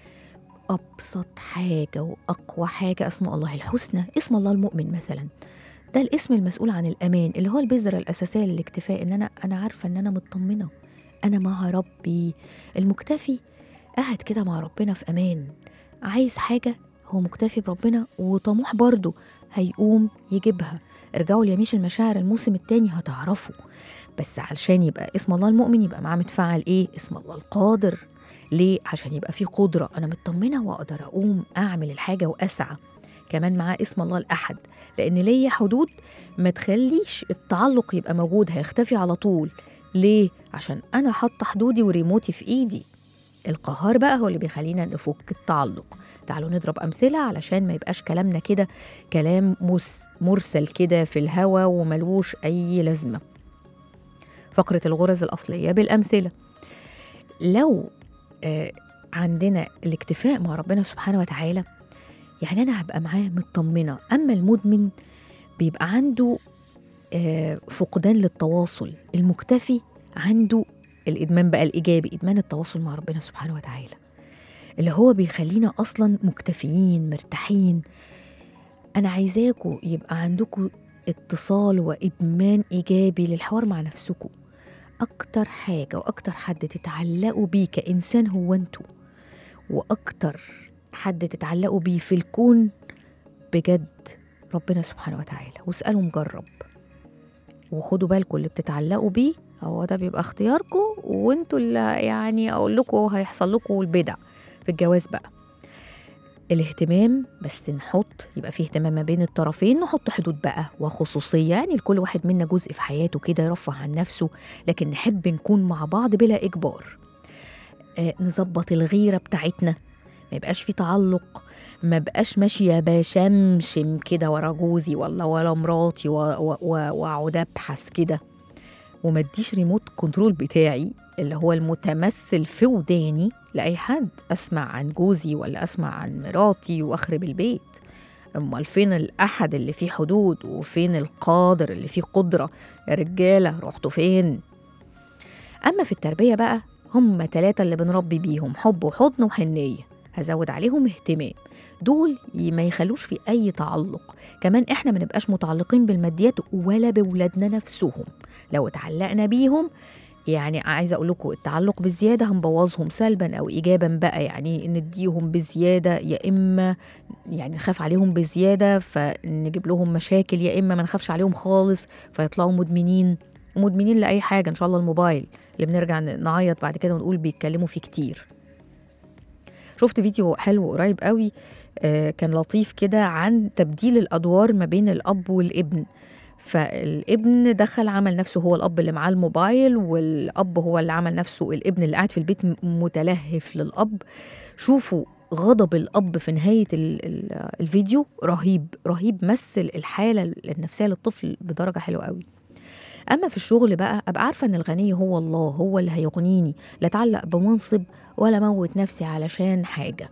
ابسط حاجه واقوى حاجه اسم الله الحسنى اسم الله المؤمن مثلا ده الاسم المسؤول عن الامان اللي هو البذره الاساسيه للاكتفاء ان انا انا عارفه ان انا مطمنه انا مع ربي المكتفي قاعد كده مع ربنا في امان عايز حاجه هو مكتفي بربنا وطموح برضه هيقوم يجيبها ارجعوا ليميش المشاعر الموسم التاني هتعرفوا بس علشان يبقى اسم الله المؤمن يبقى معاه متفعل ايه اسم الله القادر ليه عشان يبقى في قدره انا مطمنه واقدر اقوم اعمل الحاجه واسعى كمان معاه اسم الله الاحد لان ليا حدود ما تخليش التعلق يبقى موجود هيختفي على طول ليه عشان انا حاطه حدودي وريموتي في ايدي القهار بقى هو اللي بيخلينا نفك التعلق تعالوا نضرب أمثلة علشان ما يبقاش كلامنا كده كلام مس مرسل كده في الهوا وملوش أي لازمة فقرة الغرز الأصلية بالأمثلة لو آه عندنا الاكتفاء مع ربنا سبحانه وتعالى يعني أنا هبقى معاه مطمنة أما المدمن بيبقى عنده آه فقدان للتواصل المكتفي عنده الادمان بقى الايجابي ادمان التواصل مع ربنا سبحانه وتعالى اللي هو بيخلينا اصلا مكتفيين مرتاحين انا عايزاكم يبقى عندكم اتصال وادمان ايجابي للحوار مع نفسكم اكتر حاجه واكتر حد تتعلقوا بيه كانسان هو انتوا واكتر حد تتعلقوا بيه في الكون بجد ربنا سبحانه وتعالى واسالوا مجرب وخدوا بالكم اللي بتتعلقوا بيه هو ده بيبقى اختياركم وانتوا اللي يعني اقول لكم هيحصل لكم البدع في الجواز بقى الاهتمام بس نحط يبقى فيه اهتمام ما بين الطرفين نحط حدود بقى وخصوصيه يعني لكل واحد منا جزء في حياته كده يرفه عن نفسه لكن نحب نكون مع بعض بلا اجبار آه نظبط الغيره بتاعتنا ما يبقاش في تعلق ما بقاش ماشيه بشمشم كده ورا جوزي ولا ورا مراتي واقعد ابحث كده وما اديش ريموت كنترول بتاعي اللي هو المتمثل في وداني لاي حد اسمع عن جوزي ولا اسمع عن مراتي واخرب البيت امال فين الاحد اللي فيه حدود وفين القادر اللي فيه قدره يا رجاله رحتوا فين اما في التربيه بقى هم ثلاثه اللي بنربي بيهم حب وحضن وحنيه هزود عليهم اهتمام دول ما يخلوش في اي تعلق كمان احنا ما نبقاش متعلقين بالماديات ولا بولادنا نفسهم لو اتعلقنا بيهم يعني عايزه اقول لكم التعلق بالزياده هنبوظهم سلبا او ايجابا بقى يعني نديهم بزياده يا اما يعني نخاف عليهم بزياده فنجيب لهم مشاكل يا اما ما نخافش عليهم خالص فيطلعوا مدمنين مدمنين لاي حاجه ان شاء الله الموبايل اللي بنرجع نعيط بعد كده ونقول بيتكلموا فيه كتير شفت فيديو حلو قريب قوي آه كان لطيف كده عن تبديل الادوار ما بين الاب والابن فالابن دخل عمل نفسه هو الاب اللي معاه الموبايل والاب هو اللي عمل نفسه الابن اللي قاعد في البيت م- متلهف للاب شوفوا غضب الاب في نهايه ال ال الفيديو رهيب رهيب مثل الحاله النفسيه للطفل بدرجه حلوه قوي اما في الشغل بقى ابقى عارفه ان الغني هو الله هو اللي هيغنيني لا اتعلق بمنصب ولا اموت نفسي علشان حاجه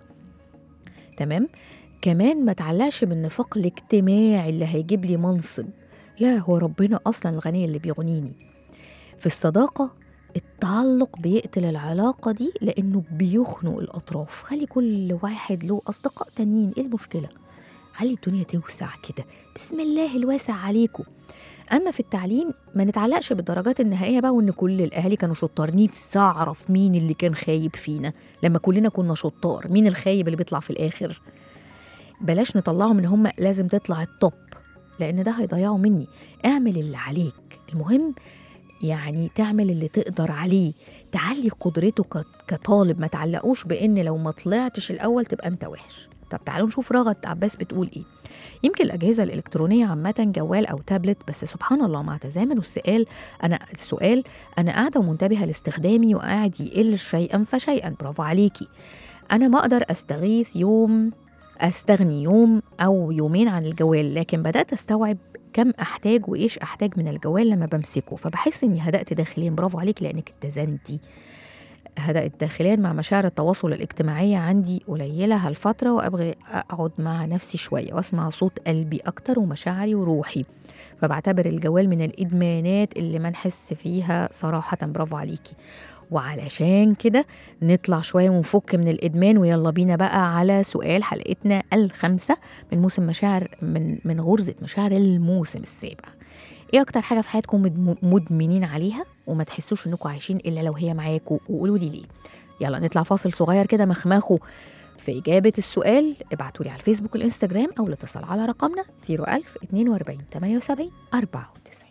تمام كمان ما تعلقش بالنفاق الاجتماعي اللي هيجيب لي منصب لا هو ربنا اصلا الغني اللي بيغنيني في الصداقه التعلق بيقتل العلاقة دي لأنه بيخنق الأطراف خلي كل واحد له أصدقاء تانيين إيه المشكلة؟ خلي الدنيا توسع كده بسم الله الواسع عليكم أما في التعليم ما نتعلقش بالدرجات النهائية بقى وإن كل الأهالي كانوا شطار نفسي أعرف مين اللي كان خايب فينا لما كلنا كنا شطار مين الخايب اللي بيطلع في الآخر بلاش نطلعهم إن هم لازم تطلع التوب لأن ده هيضيعوا مني اعمل اللي عليك المهم يعني تعمل اللي تقدر عليه تعلي قدرته ك- كطالب ما تعلقوش بان لو ما طلعتش الاول تبقى انت وحش طب تعالوا نشوف رغد عباس بتقول ايه يمكن الاجهزه الالكترونيه عامه جوال او تابلت بس سبحان الله مع تزامن السؤال انا السؤال انا قاعده ومنتبهه لاستخدامي وقاعد يقل شيئا فشيئا برافو عليكي انا ما اقدر استغيث يوم استغني يوم او يومين عن الجوال لكن بدات استوعب كم احتاج وايش احتاج من الجوال لما بمسكه فبحس اني هدأت داخليا برافو عليك لانك اتزنتي هدأت داخليا مع مشاعر التواصل الاجتماعية عندي قليلة هالفترة وأبغي أقعد مع نفسي شوية وأسمع صوت قلبي أكتر ومشاعري وروحي فبعتبر الجوال من الإدمانات اللي ما نحس فيها صراحة برافو عليكي وعلشان كده نطلع شوية ونفك من الإدمان ويلا بينا بقى على سؤال حلقتنا الخامسة من موسم مشاعر من من غرزة مشاعر الموسم السابع ايه اكتر حاجه في حياتكم مدم- مدمنين عليها وما تحسوش انكم عايشين الا لو هي معاكم وقولوا لي ليه يلا نطلع فاصل صغير كده مخمخه في إجابة السؤال ابعتوا لي على الفيسبوك والإنستجرام أو الاتصال على رقمنا 01000 42 78 94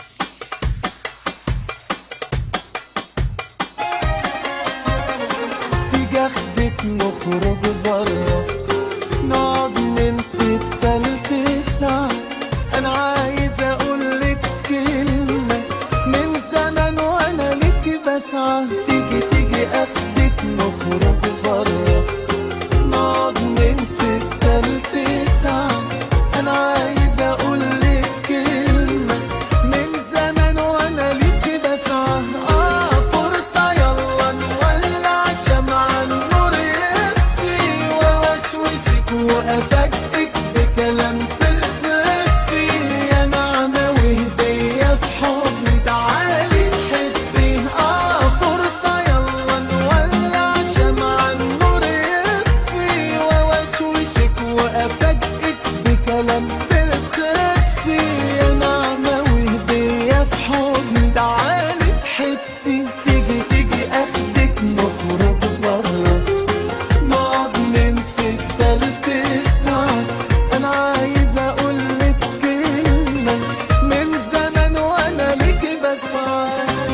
تيجي اخدك نخرج برا نقعد من ستة لتسعة انا عايز اقولك كلمة من زمان وانا ليكي بسعى تيجي تيجي اخدك نخرج برا نقعد من ستة لتسعة انا عايز اقولك كلمة من زمان وانا ليكي بسعى اه فرصة يلا نولع شمعة النور يطفي ووشوشك وافاجئك بكلام تخفي يا نعمة وهدية في حضني تعالي تحبي اه فرصة يلا نولع شمعة النور يطفي ووشوشك وافاجئك بكلام تخفي يا نعمة وهدية في حضني تعالي تحبي تيجي تيجي اخدك نخرج برا نقعد من ستة لتسعة أنا عايز أقولك كلمة من زمان وأنا ليكي بسعى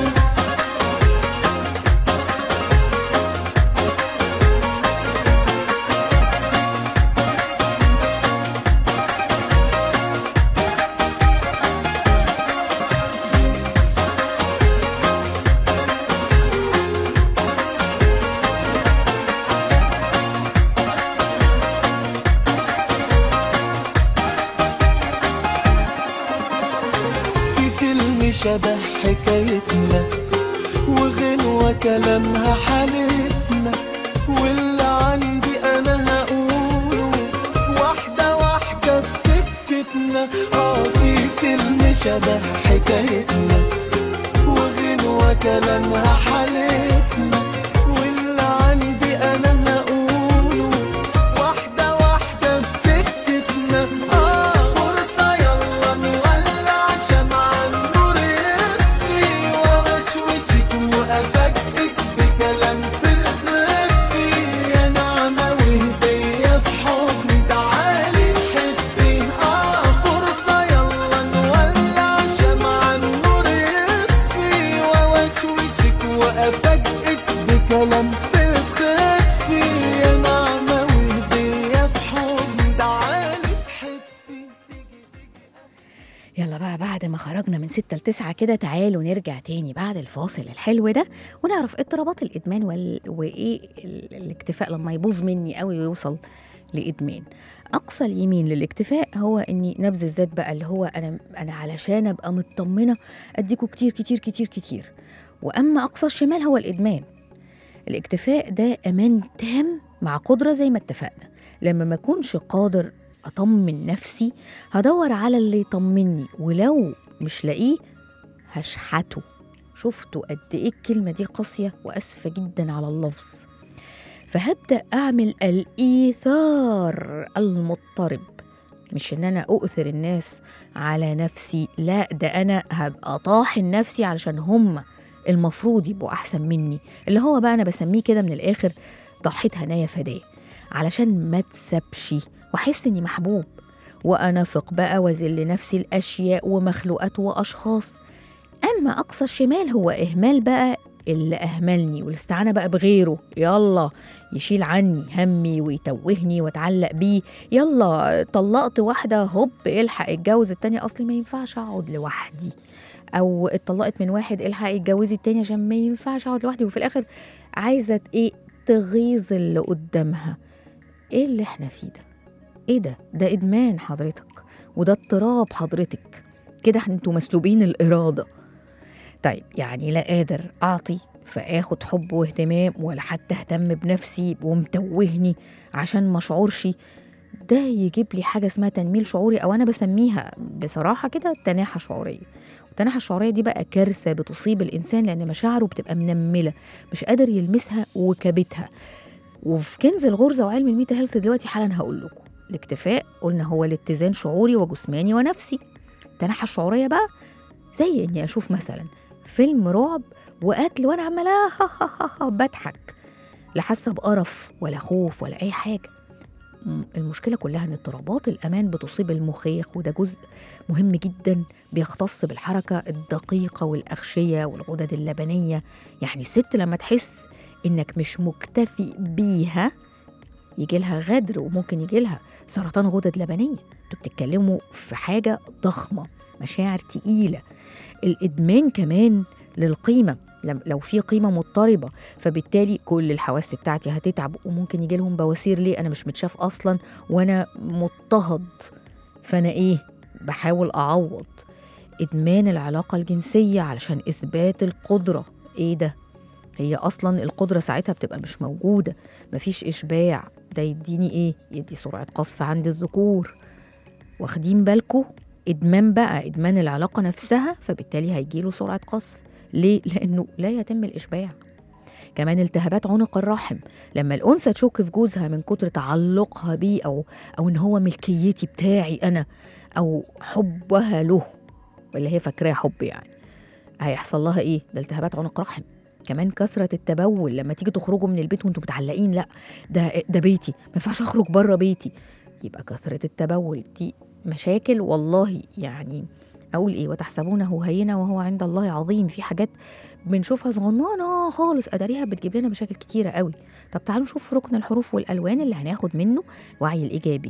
في فيلم شبه حكايتنا وغنوة كلامها حالتنا واللي عندي أنا هقوله واحدة واحدة بسكتنا اه في فيلم شبه حكايتنا وغنوة كلامها حالتنا واللي عندي أنا هقوله واحدة واحدة بسكتنا اه فرصة يلا نولع شمعة النور يطفي ووشوشك وأفاجئك بكلام تخفي يا نعمة وهدية في حضني تعالي تحبي اه فرصة يلا نولع شمعة النور يطفي ووشوشك وأفاجئك بعد ما خرجنا من ستة لتسعة كده تعالوا نرجع تاني بعد الفاصل الحلو ده ونعرف اضطرابات الإدمان وال... وإيه ال... الاكتفاء لما يبوظ مني قوي ويوصل لإدمان أقصى اليمين للاكتفاء هو إني نبذ الذات بقى اللي هو أنا أنا علشان أبقى مطمنة أديكوا كتير كتير كتير كتير وأما أقصى الشمال هو الإدمان الاكتفاء ده أمان تام مع قدرة زي ما اتفقنا لما ما أكونش قادر أطمن نفسي هدور على اللي يطمني ولو مش لاقيه هشحته شفتوا قد ايه الكلمة دي قاسية وأسفة جدا على اللفظ فهبدأ أعمل الإيثار المضطرب مش إن أنا أؤثر الناس على نفسي لا ده أنا هبقى طاحن نفسي علشان هم المفروض يبقوا أحسن مني اللي هو بقى أنا بسميه كده من الآخر ضحيت هنايا فداه علشان ما تسبش واحس اني محبوب وانافق بقى وازل لنفسي الاشياء ومخلوقات واشخاص اما اقصى الشمال هو اهمال بقى اللي اهملني والاستعانه بقى بغيره يلا يشيل عني همي ويتوهني واتعلق بيه يلا طلقت واحده هوب الحق اتجوز التانية اصلي ما ينفعش اقعد لوحدي او اتطلقت من واحد الحق اتجوزي التاني عشان ما ينفعش اقعد لوحدي وفي الاخر عايزه ايه تغيظ اللي قدامها ايه اللي احنا فيه ده ايه ده ده ادمان حضرتك وده اضطراب حضرتك كده احنا انتوا مسلوبين الاراده طيب يعني لا قادر اعطي فاخد حب واهتمام ولا حتى اهتم بنفسي ومتوهني عشان ما اشعرش ده يجيب لي حاجه اسمها تنميل شعوري او انا بسميها بصراحه كده تناحه شعوريه التناحه الشعوريه دي بقى كارثه بتصيب الانسان لان مشاعره بتبقى منمله مش قادر يلمسها وكبتها وفي كنز الغرزه وعلم الميتا هيلث دلوقتي حالا هقول لكم الاكتفاء قلنا هو الاتزان شعوري وجسماني ونفسي التناحه الشعوريه بقى زي اني اشوف مثلا فيلم رعب وقتل وانا عماله بضحك لا حاسه بقرف ولا خوف ولا اي حاجه م- المشكله كلها ان اضطرابات الامان بتصيب المخيخ وده جزء مهم جدا بيختص بالحركه الدقيقه والاغشيه والغدد اللبنيه يعني الست لما تحس انك مش مكتفي بيها يجي لها غدر وممكن يجي لها سرطان غدد لبنيه انتوا بتتكلموا في حاجه ضخمه مشاعر تقيله الادمان كمان للقيمه لم- لو في قيمه مضطربه فبالتالي كل الحواس بتاعتي هتتعب وممكن يجي لهم بواسير ليه انا مش متشاف اصلا وانا مضطهد فانا ايه بحاول اعوض ادمان العلاقه الجنسيه علشان اثبات القدره ايه ده هي اصلا القدره ساعتها بتبقى مش موجوده مفيش اشباع ده يديني ايه يدي سرعه قصف عند الذكور واخدين بالكم ادمان بقى ادمان العلاقه نفسها فبالتالي هيجيله سرعه قصف ليه لانه لا يتم الاشباع كمان التهابات عنق الرحم لما الانثى تشك في جوزها من كتر تعلقها بيه او او ان هو ملكيتي بتاعي انا او حبها له ولا هي فاكراه حب يعني هيحصل لها ايه ده التهابات عنق رحم كمان كثرة التبول لما تيجي تخرجوا من البيت وانتم متعلقين لا ده ده بيتي ما ينفعش اخرج بره بيتي يبقى كثرة التبول دي مشاكل والله يعني اقول ايه وتحسبونه هينا وهو عند الله عظيم في حاجات بنشوفها صغننه خالص اداريها بتجيب لنا مشاكل كتيره قوي طب تعالوا نشوف ركن الحروف والالوان اللي هناخد منه الوعي الايجابي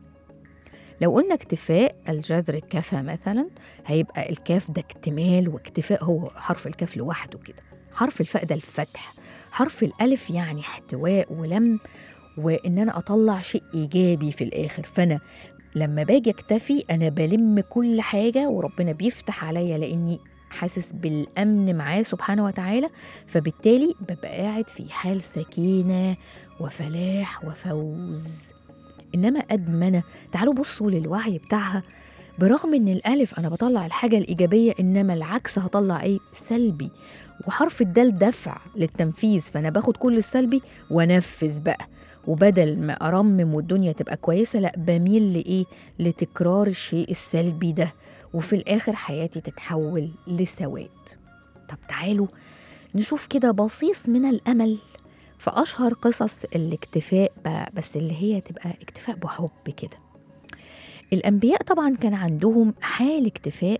لو قلنا اكتفاء الجذر الكفى مثلا هيبقى الكاف ده اكتمال واكتفاء هو حرف الكاف لوحده كده حرف الفاء ده الفتح حرف الالف يعني احتواء ولم وان انا اطلع شيء ايجابي في الاخر فانا لما باجي اكتفي انا بلم كل حاجه وربنا بيفتح عليا لاني حاسس بالامن معاه سبحانه وتعالى فبالتالي ببقى قاعد في حال سكينه وفلاح وفوز انما ادمنه تعالوا بصوا للوعي بتاعها برغم ان الالف انا بطلع الحاجه الايجابيه انما العكس هطلع ايه سلبي وحرف الدال دفع للتنفيذ فانا باخد كل السلبي وانفذ بقى وبدل ما ارمم والدنيا تبقى كويسه لا بميل لايه لتكرار الشيء السلبي ده وفي الاخر حياتي تتحول لسواد طب تعالوا نشوف كده بصيص من الامل في اشهر قصص الاكتفاء بقى بس اللي هي تبقى اكتفاء بحب كده الانبياء طبعا كان عندهم حال اكتفاء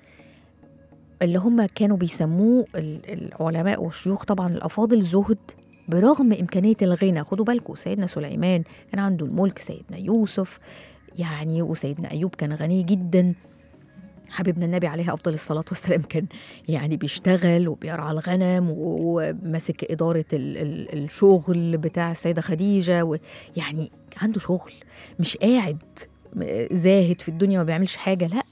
اللي هم كانوا بيسموه ال- العلماء والشيوخ طبعا الافاضل زهد برغم امكانيه الغنى خدوا بالكم سيدنا سليمان كان عنده الملك سيدنا يوسف يعني وسيدنا ايوب كان غني جدا حبيبنا النبي عليه افضل الصلاه والسلام كان يعني بيشتغل وبيرعى الغنم و- وماسك اداره ال- ال- الشغل بتاع السيده خديجه ويعني عنده شغل مش قاعد م- زاهد في الدنيا ما بيعملش حاجه لا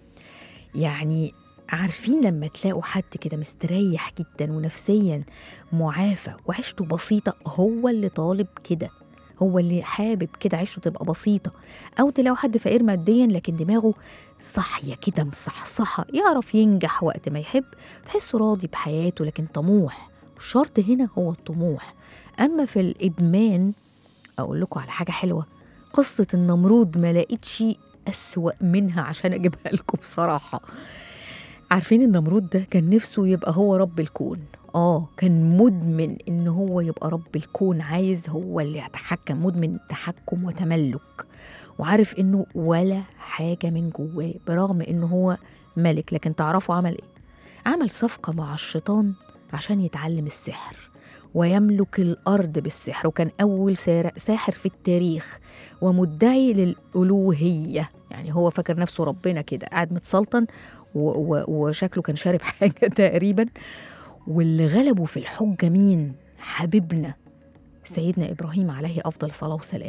يعني عارفين لما تلاقوا حد كده مستريح جدا ونفسيا معافى وعيشته بسيطه هو اللي طالب كده هو اللي حابب كده عيشته تبقى بسيطه او تلاقوا حد فقير ماديا لكن دماغه صاحيه كده مصحصحه يعرف ينجح وقت ما يحب تحسه راضي بحياته لكن طموح والشرط هنا هو الطموح اما في الادمان اقول لكم على حاجه حلوه قصه النمرود ما لقيتش اسوا منها عشان اجيبها لكم بصراحه عارفين النمرود ده كان نفسه يبقى هو رب الكون اه كان مدمن ان هو يبقى رب الكون عايز هو اللي يتحكم مدمن تحكم وتملك وعارف انه ولا حاجه من جواه برغم انه هو ملك لكن تعرفوا عمل ايه عمل صفقه مع الشيطان عشان يتعلم السحر ويملك الارض بالسحر وكان اول سار- ساحر في التاريخ ومدعي للالوهيه يعني هو فاكر نفسه ربنا كده قاعد متسلطن و- و- وشكله كان شارب حاجه تقريبا واللي غلبه في الحجه مين حبيبنا سيدنا ابراهيم عليه افضل صلاه وسلام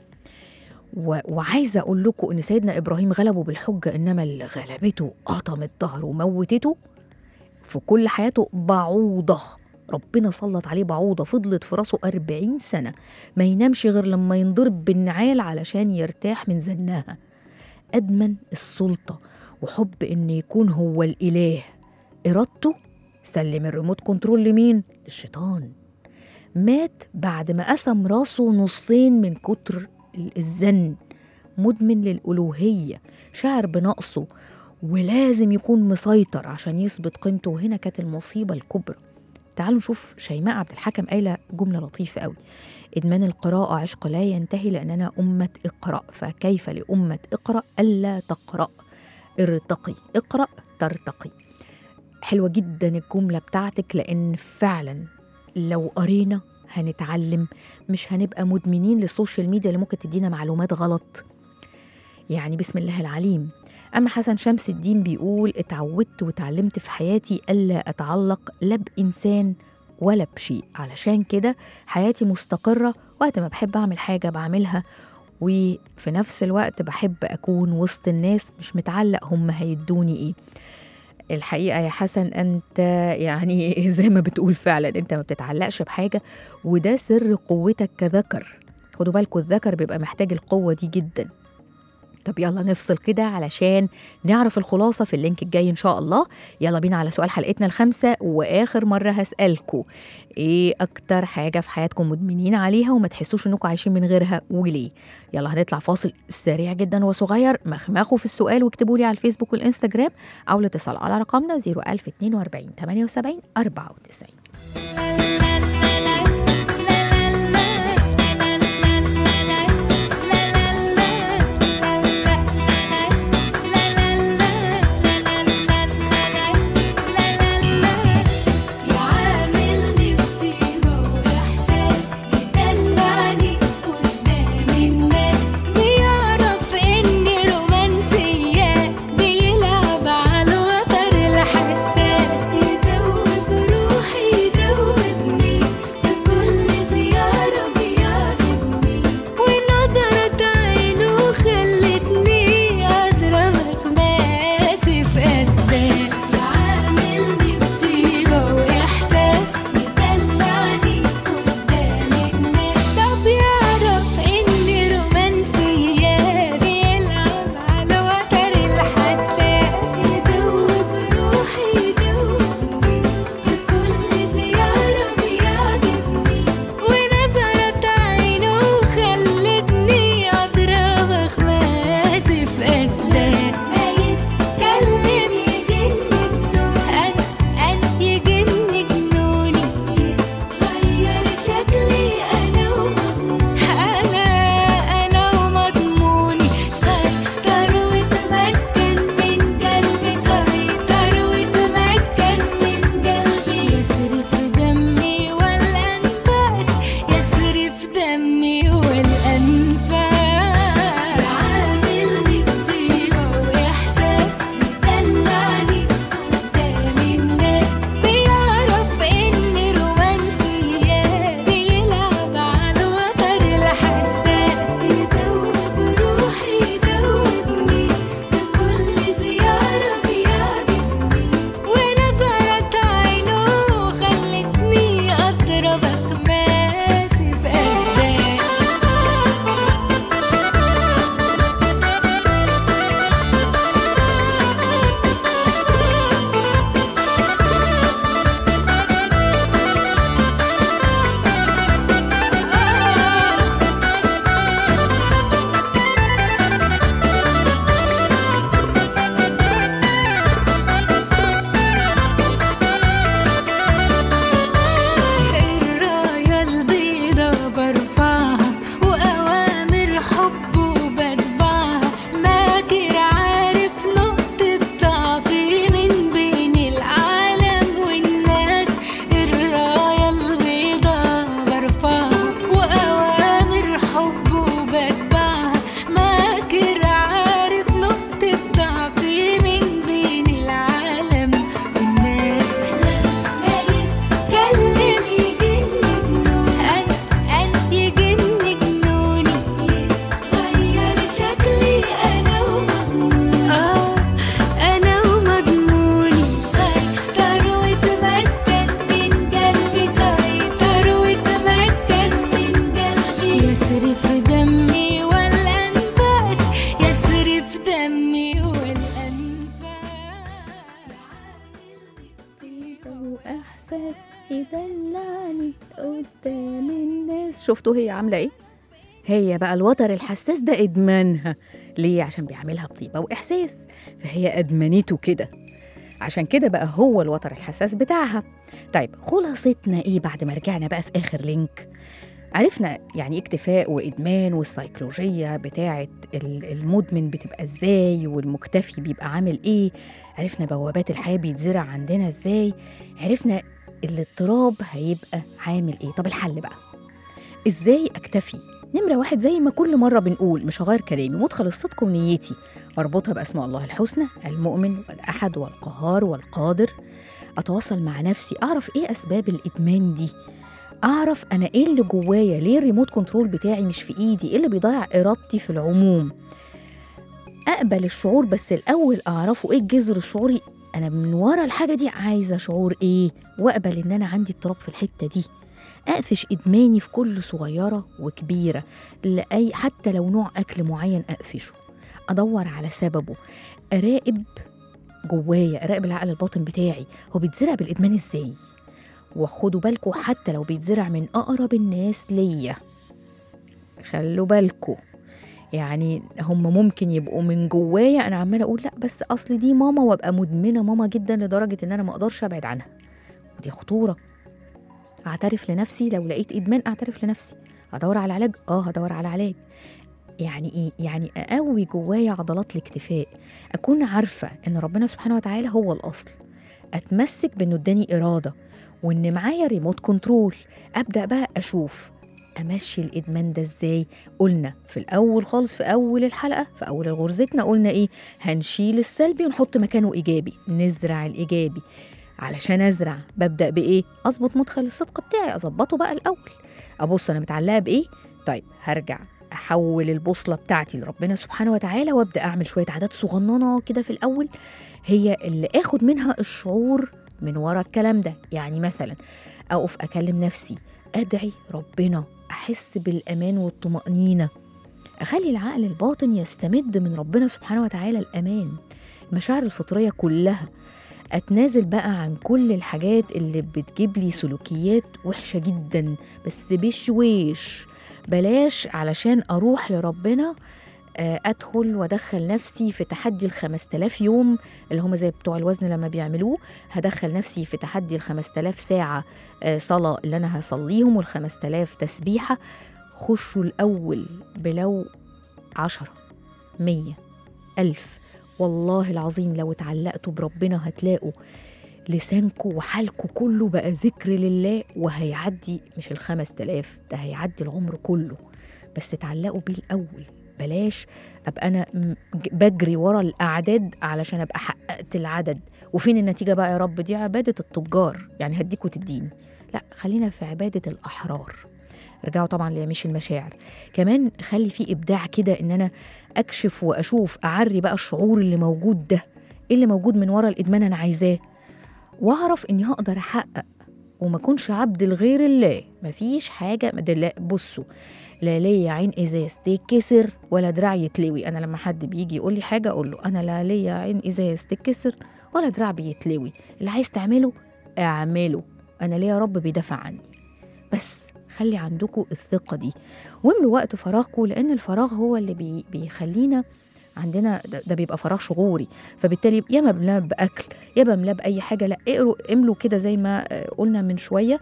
و... وعايزه اقول لكم ان سيدنا ابراهيم غلبه بالحجه انما اللي غلبته قطمت ظهره وموتته في كل حياته بعوضه ربنا سلط عليه بعوضه فضلت في راسه أربعين سنه ما ينامش غير لما ينضرب بالنعال علشان يرتاح من زناها ادمن السلطه وحب ان يكون هو الاله ارادته سلم الريموت كنترول لمين للشيطان مات بعد ما قسم راسه نصين من كتر ال- الزن مدمن للألوهية شعر بنقصه ولازم يكون مسيطر عشان يثبت قيمته وهنا كانت المصيبة الكبرى تعالوا نشوف شيماء عبد الحكم قايلة جملة لطيفة قوي إدمان القراءة عشق لا ينتهي لأننا أمة اقرأ فكيف لأمة اقرأ ألا تقرأ ارتقي اقرأ ترتقي حلوة جدا الجملة بتاعتك لأن فعلا لو قرينا هنتعلم مش هنبقى مدمنين للسوشيال ميديا اللي ممكن تدينا معلومات غلط يعني بسم الله العليم أما حسن شمس الدين بيقول اتعودت وتعلمت في حياتي ألا أتعلق لا بإنسان ولا بشيء علشان كده حياتي مستقرة وقت ما بحب أعمل حاجة بعملها وفي نفس الوقت بحب أكون وسط الناس مش متعلق هم هيدوني إيه الحقيقة يا حسن أنت يعني زي ما بتقول فعلا أنت ما بتتعلقش بحاجة وده سر قوتك كذكر خدوا بالكم الذكر بيبقى محتاج القوة دي جدا طب يلا نفصل كده علشان نعرف الخلاصة في اللينك الجاي إن شاء الله يلا بينا على سؤال حلقتنا الخامسة وآخر مرة هسألكوا إيه أكتر حاجة في حياتكم مدمنين عليها وما تحسوش إنكم عايشين من غيرها وليه يلا هنطلع فاصل سريع جدا وصغير مخمخوا في السؤال واكتبوا لي على الفيسبوك والإنستجرام أو الاتصال على رقمنا 01042 78 94 يعاملني بطيبة وإحساس يدلعني قدام الناس بيعرف إني رومانسية بيلعب على الوتر الحساس يدوب روحي يدوب قدام الناس شفتوا هي عامله ايه هي بقى الوتر الحساس ده ادمانها ليه عشان بيعملها بطيبه واحساس فهي ادمنته كده عشان كده بقى هو الوتر الحساس بتاعها طيب خلاصتنا ايه بعد ما رجعنا بقى في اخر لينك عرفنا يعني إيه اكتفاء وادمان والسيكولوجيه بتاعه ال- المدمن بتبقى ازاي والمكتفي بيبقى عامل ايه عرفنا بوابات الحياه بيتزرع عندنا ازاي عرفنا الاضطراب هيبقى عامل ايه طب الحل بقى ازاي اكتفي نمرة واحد زي ما كل مرة بنقول مش هغير كلامي مدخل الصدق ونيتي أربطها بأسماء الله الحسنى المؤمن والأحد والقهار والقادر أتواصل مع نفسي أعرف إيه أسباب الإدمان دي أعرف أنا إيه اللي جوايا ليه الريموت كنترول بتاعي مش في إيدي إيه اللي بيضيع إرادتي في العموم أقبل الشعور بس الأول أعرفه إيه الجذر الشعوري أنا من ورا الحاجة دي عايزة شعور إيه وأقبل إن أنا عندي اضطراب في الحتة دي أقفش إدماني في كل صغيرة وكبيرة لأي حتى لو نوع أكل معين أقفشه أدور على سببه أراقب جوايا أراقب العقل الباطن بتاعي هو بيتزرع بالإدمان إزاي وخدوا بالكم حتى لو بيتزرع من أقرب الناس ليا خلوا بالكم يعني هم ممكن يبقوا من جوايا انا عماله اقول لا بس اصل دي ماما وابقى مدمنه ماما جدا لدرجه ان انا ما اقدرش ابعد عنها ودي خطوره اعترف لنفسي لو لقيت ادمان اعترف لنفسي هدور على علاج اه هدور على علاج يعني ايه يعني اقوي جوايا عضلات الاكتفاء اكون عارفه ان ربنا سبحانه وتعالى هو الاصل اتمسك بانه اداني اراده وان معايا ريموت كنترول ابدا بقى اشوف امشي الادمان ده ازاي قلنا في الاول خالص في اول الحلقه في اول غرزتنا قلنا ايه هنشيل السلبي ونحط مكانه ايجابي نزرع الايجابي علشان ازرع ببدا بايه اظبط مدخل الصدق بتاعي اظبطه بقى الاول ابص انا متعلقه بايه طيب هرجع احول البوصله بتاعتي لربنا سبحانه وتعالى وابدا اعمل شويه عادات صغننه كده في الاول هي اللي اخد منها الشعور من ورا الكلام ده يعني مثلا اقف اكلم نفسي ادعي ربنا احس بالامان والطمانينه اخلي العقل الباطن يستمد من ربنا سبحانه وتعالى الامان المشاعر الفطريه كلها اتنازل بقى عن كل الحاجات اللي بتجيب لي سلوكيات وحشه جدا بس بشويش بلاش علشان اروح لربنا آه، ادخل وادخل نفسي في تحدي ال 5000 يوم اللي هم زي بتوع الوزن لما بيعملوه هدخل نفسي في تحدي ال 5000 ساعه آه، صلاه اللي انا هصليهم وال 5000 تسبيحه خشوا الاول بلو عشرة مية ألف والله العظيم لو اتعلقتوا بربنا هتلاقوا لسانكوا وحالكوا كله بقى ذكر لله وهيعدي مش الخمس تلاف ده هيعدي العمر كله بس اتعلقوا بيه الأول بلاش ابقى انا م- ج- بجري ورا الاعداد علشان ابقى حققت العدد وفين النتيجه بقى يا رب دي عباده التجار يعني هديك وتديني لا خلينا في عباده الاحرار رجعوا طبعا ليميش المشاعر كمان خلي في ابداع كده ان انا اكشف واشوف اعري بقى الشعور اللي موجود ده ايه اللي موجود من ورا الادمان انا عايزاه واعرف اني هقدر احقق وما اكونش عبد لغير الله مفيش حاجه ده لا بصوا لا ليا عين ازاز تتكسر ولا دراع يتلوي انا لما حد بيجي يقول لي حاجه اقول له انا لا ليا عين ازاز تتكسر ولا دراع بيتلوي اللي عايز تعمله اعمله انا ليا رب بيدافع عني بس خلي عندكم الثقه دي واملوا وقت فراغكم لان الفراغ هو اللي بي بيخلينا عندنا ده, ده بيبقى فراغ شعوري فبالتالي يا ما بملاه باكل يا بملاه باي حاجه لا اقروا املوا كده زي ما آه، قلنا من شويه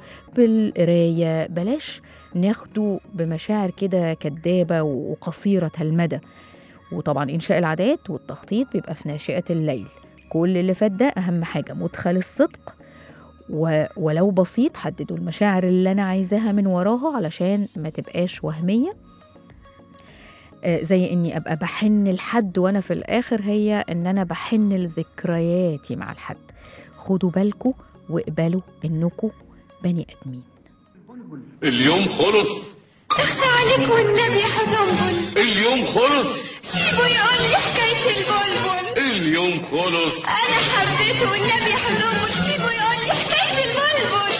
بالقرايه بلاش ناخده بمشاعر كده كدابه وقصيره المدى وطبعا انشاء العادات والتخطيط بيبقى في ناشئه الليل كل اللي فات ده اهم حاجه مدخل الصدق و... ولو بسيط حددوا المشاعر اللي انا عايزاها من وراها علشان ما تبقاش وهميه آه، زي اني ابقى بحن لحد وانا في الاخر هي ان انا بحن لذكرياتي مع الحد خدوا بالكم واقبلوا انكم بني ادمين اليوم خلص اخفى عليك والنبي حزنبل اليوم خلص سيبه يقول لي حكاية البلبل اليوم خلص أنا حبيته والنبي حزنبل سيبه يقول لي حكاية البلبل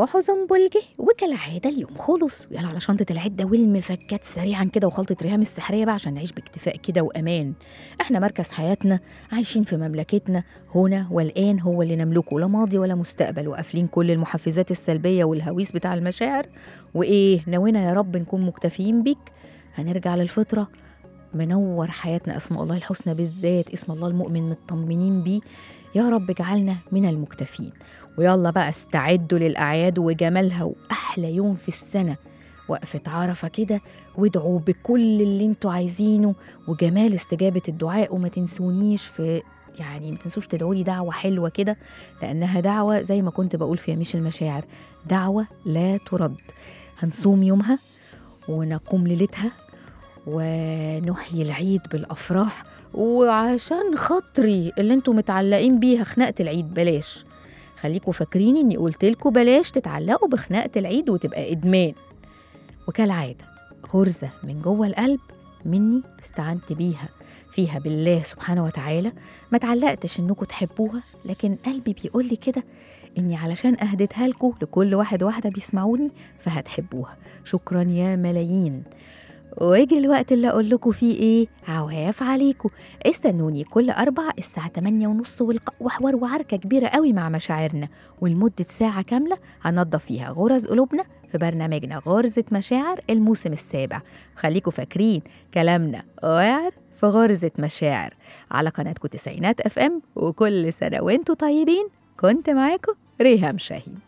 وحزن بلجه وكالعادة اليوم خلص يلا على شنطة العدة والمفكات سريعا كده وخلطة ريهام السحرية بقى عشان نعيش باكتفاء كده وأمان احنا مركز حياتنا عايشين في مملكتنا هنا والآن هو اللي نملكه لا ماضي ولا مستقبل وقافلين كل المحفزات السلبية والهويس بتاع المشاعر وإيه ناوينا يا رب نكون مكتفيين بيك هنرجع للفطرة منور حياتنا اسم الله الحسنى بالذات اسم الله المؤمن مطمنين بيه يا رب اجعلنا من المكتفين ويلا بقى استعدوا للأعياد وجمالها وأحلى يوم في السنة وقفة عرفة كده وادعوا بكل اللي انتوا عايزينه وجمال استجابة الدعاء وما تنسونيش في يعني ما تنسوش تدعوا لي دعوة حلوة كده لأنها دعوة زي ما كنت بقول في يميش المشاعر دعوة لا ترد هنصوم يومها ونقوم ليلتها ونحيي العيد بالافراح وعشان خاطري اللي انتوا متعلقين بيها خناقه العيد بلاش خليكوا فاكرين اني قلت لكم بلاش تتعلقوا بخناقه العيد وتبقى ادمان وكالعاده غرزه من جوه القلب مني استعنت بيها فيها بالله سبحانه وتعالى ما تعلقتش انكم تحبوها لكن قلبي بيقول لي كده اني علشان اهدتها لكم لكل واحد واحده بيسمعوني فهتحبوها شكرا يا ملايين ويجي الوقت اللي اقول لكم فيه ايه عواف عليكم استنوني كل اربع الساعه 8 ونص والق- وحوار وعركه كبيره قوي مع مشاعرنا ولمده ساعه كامله هنضف فيها غرز قلوبنا في برنامجنا غرزه مشاعر الموسم السابع خليكم فاكرين كلامنا وعر في غرزه مشاعر على قناتكم تسعينات اف ام وكل سنه وانتم طيبين كنت معاكم ريهام شاهين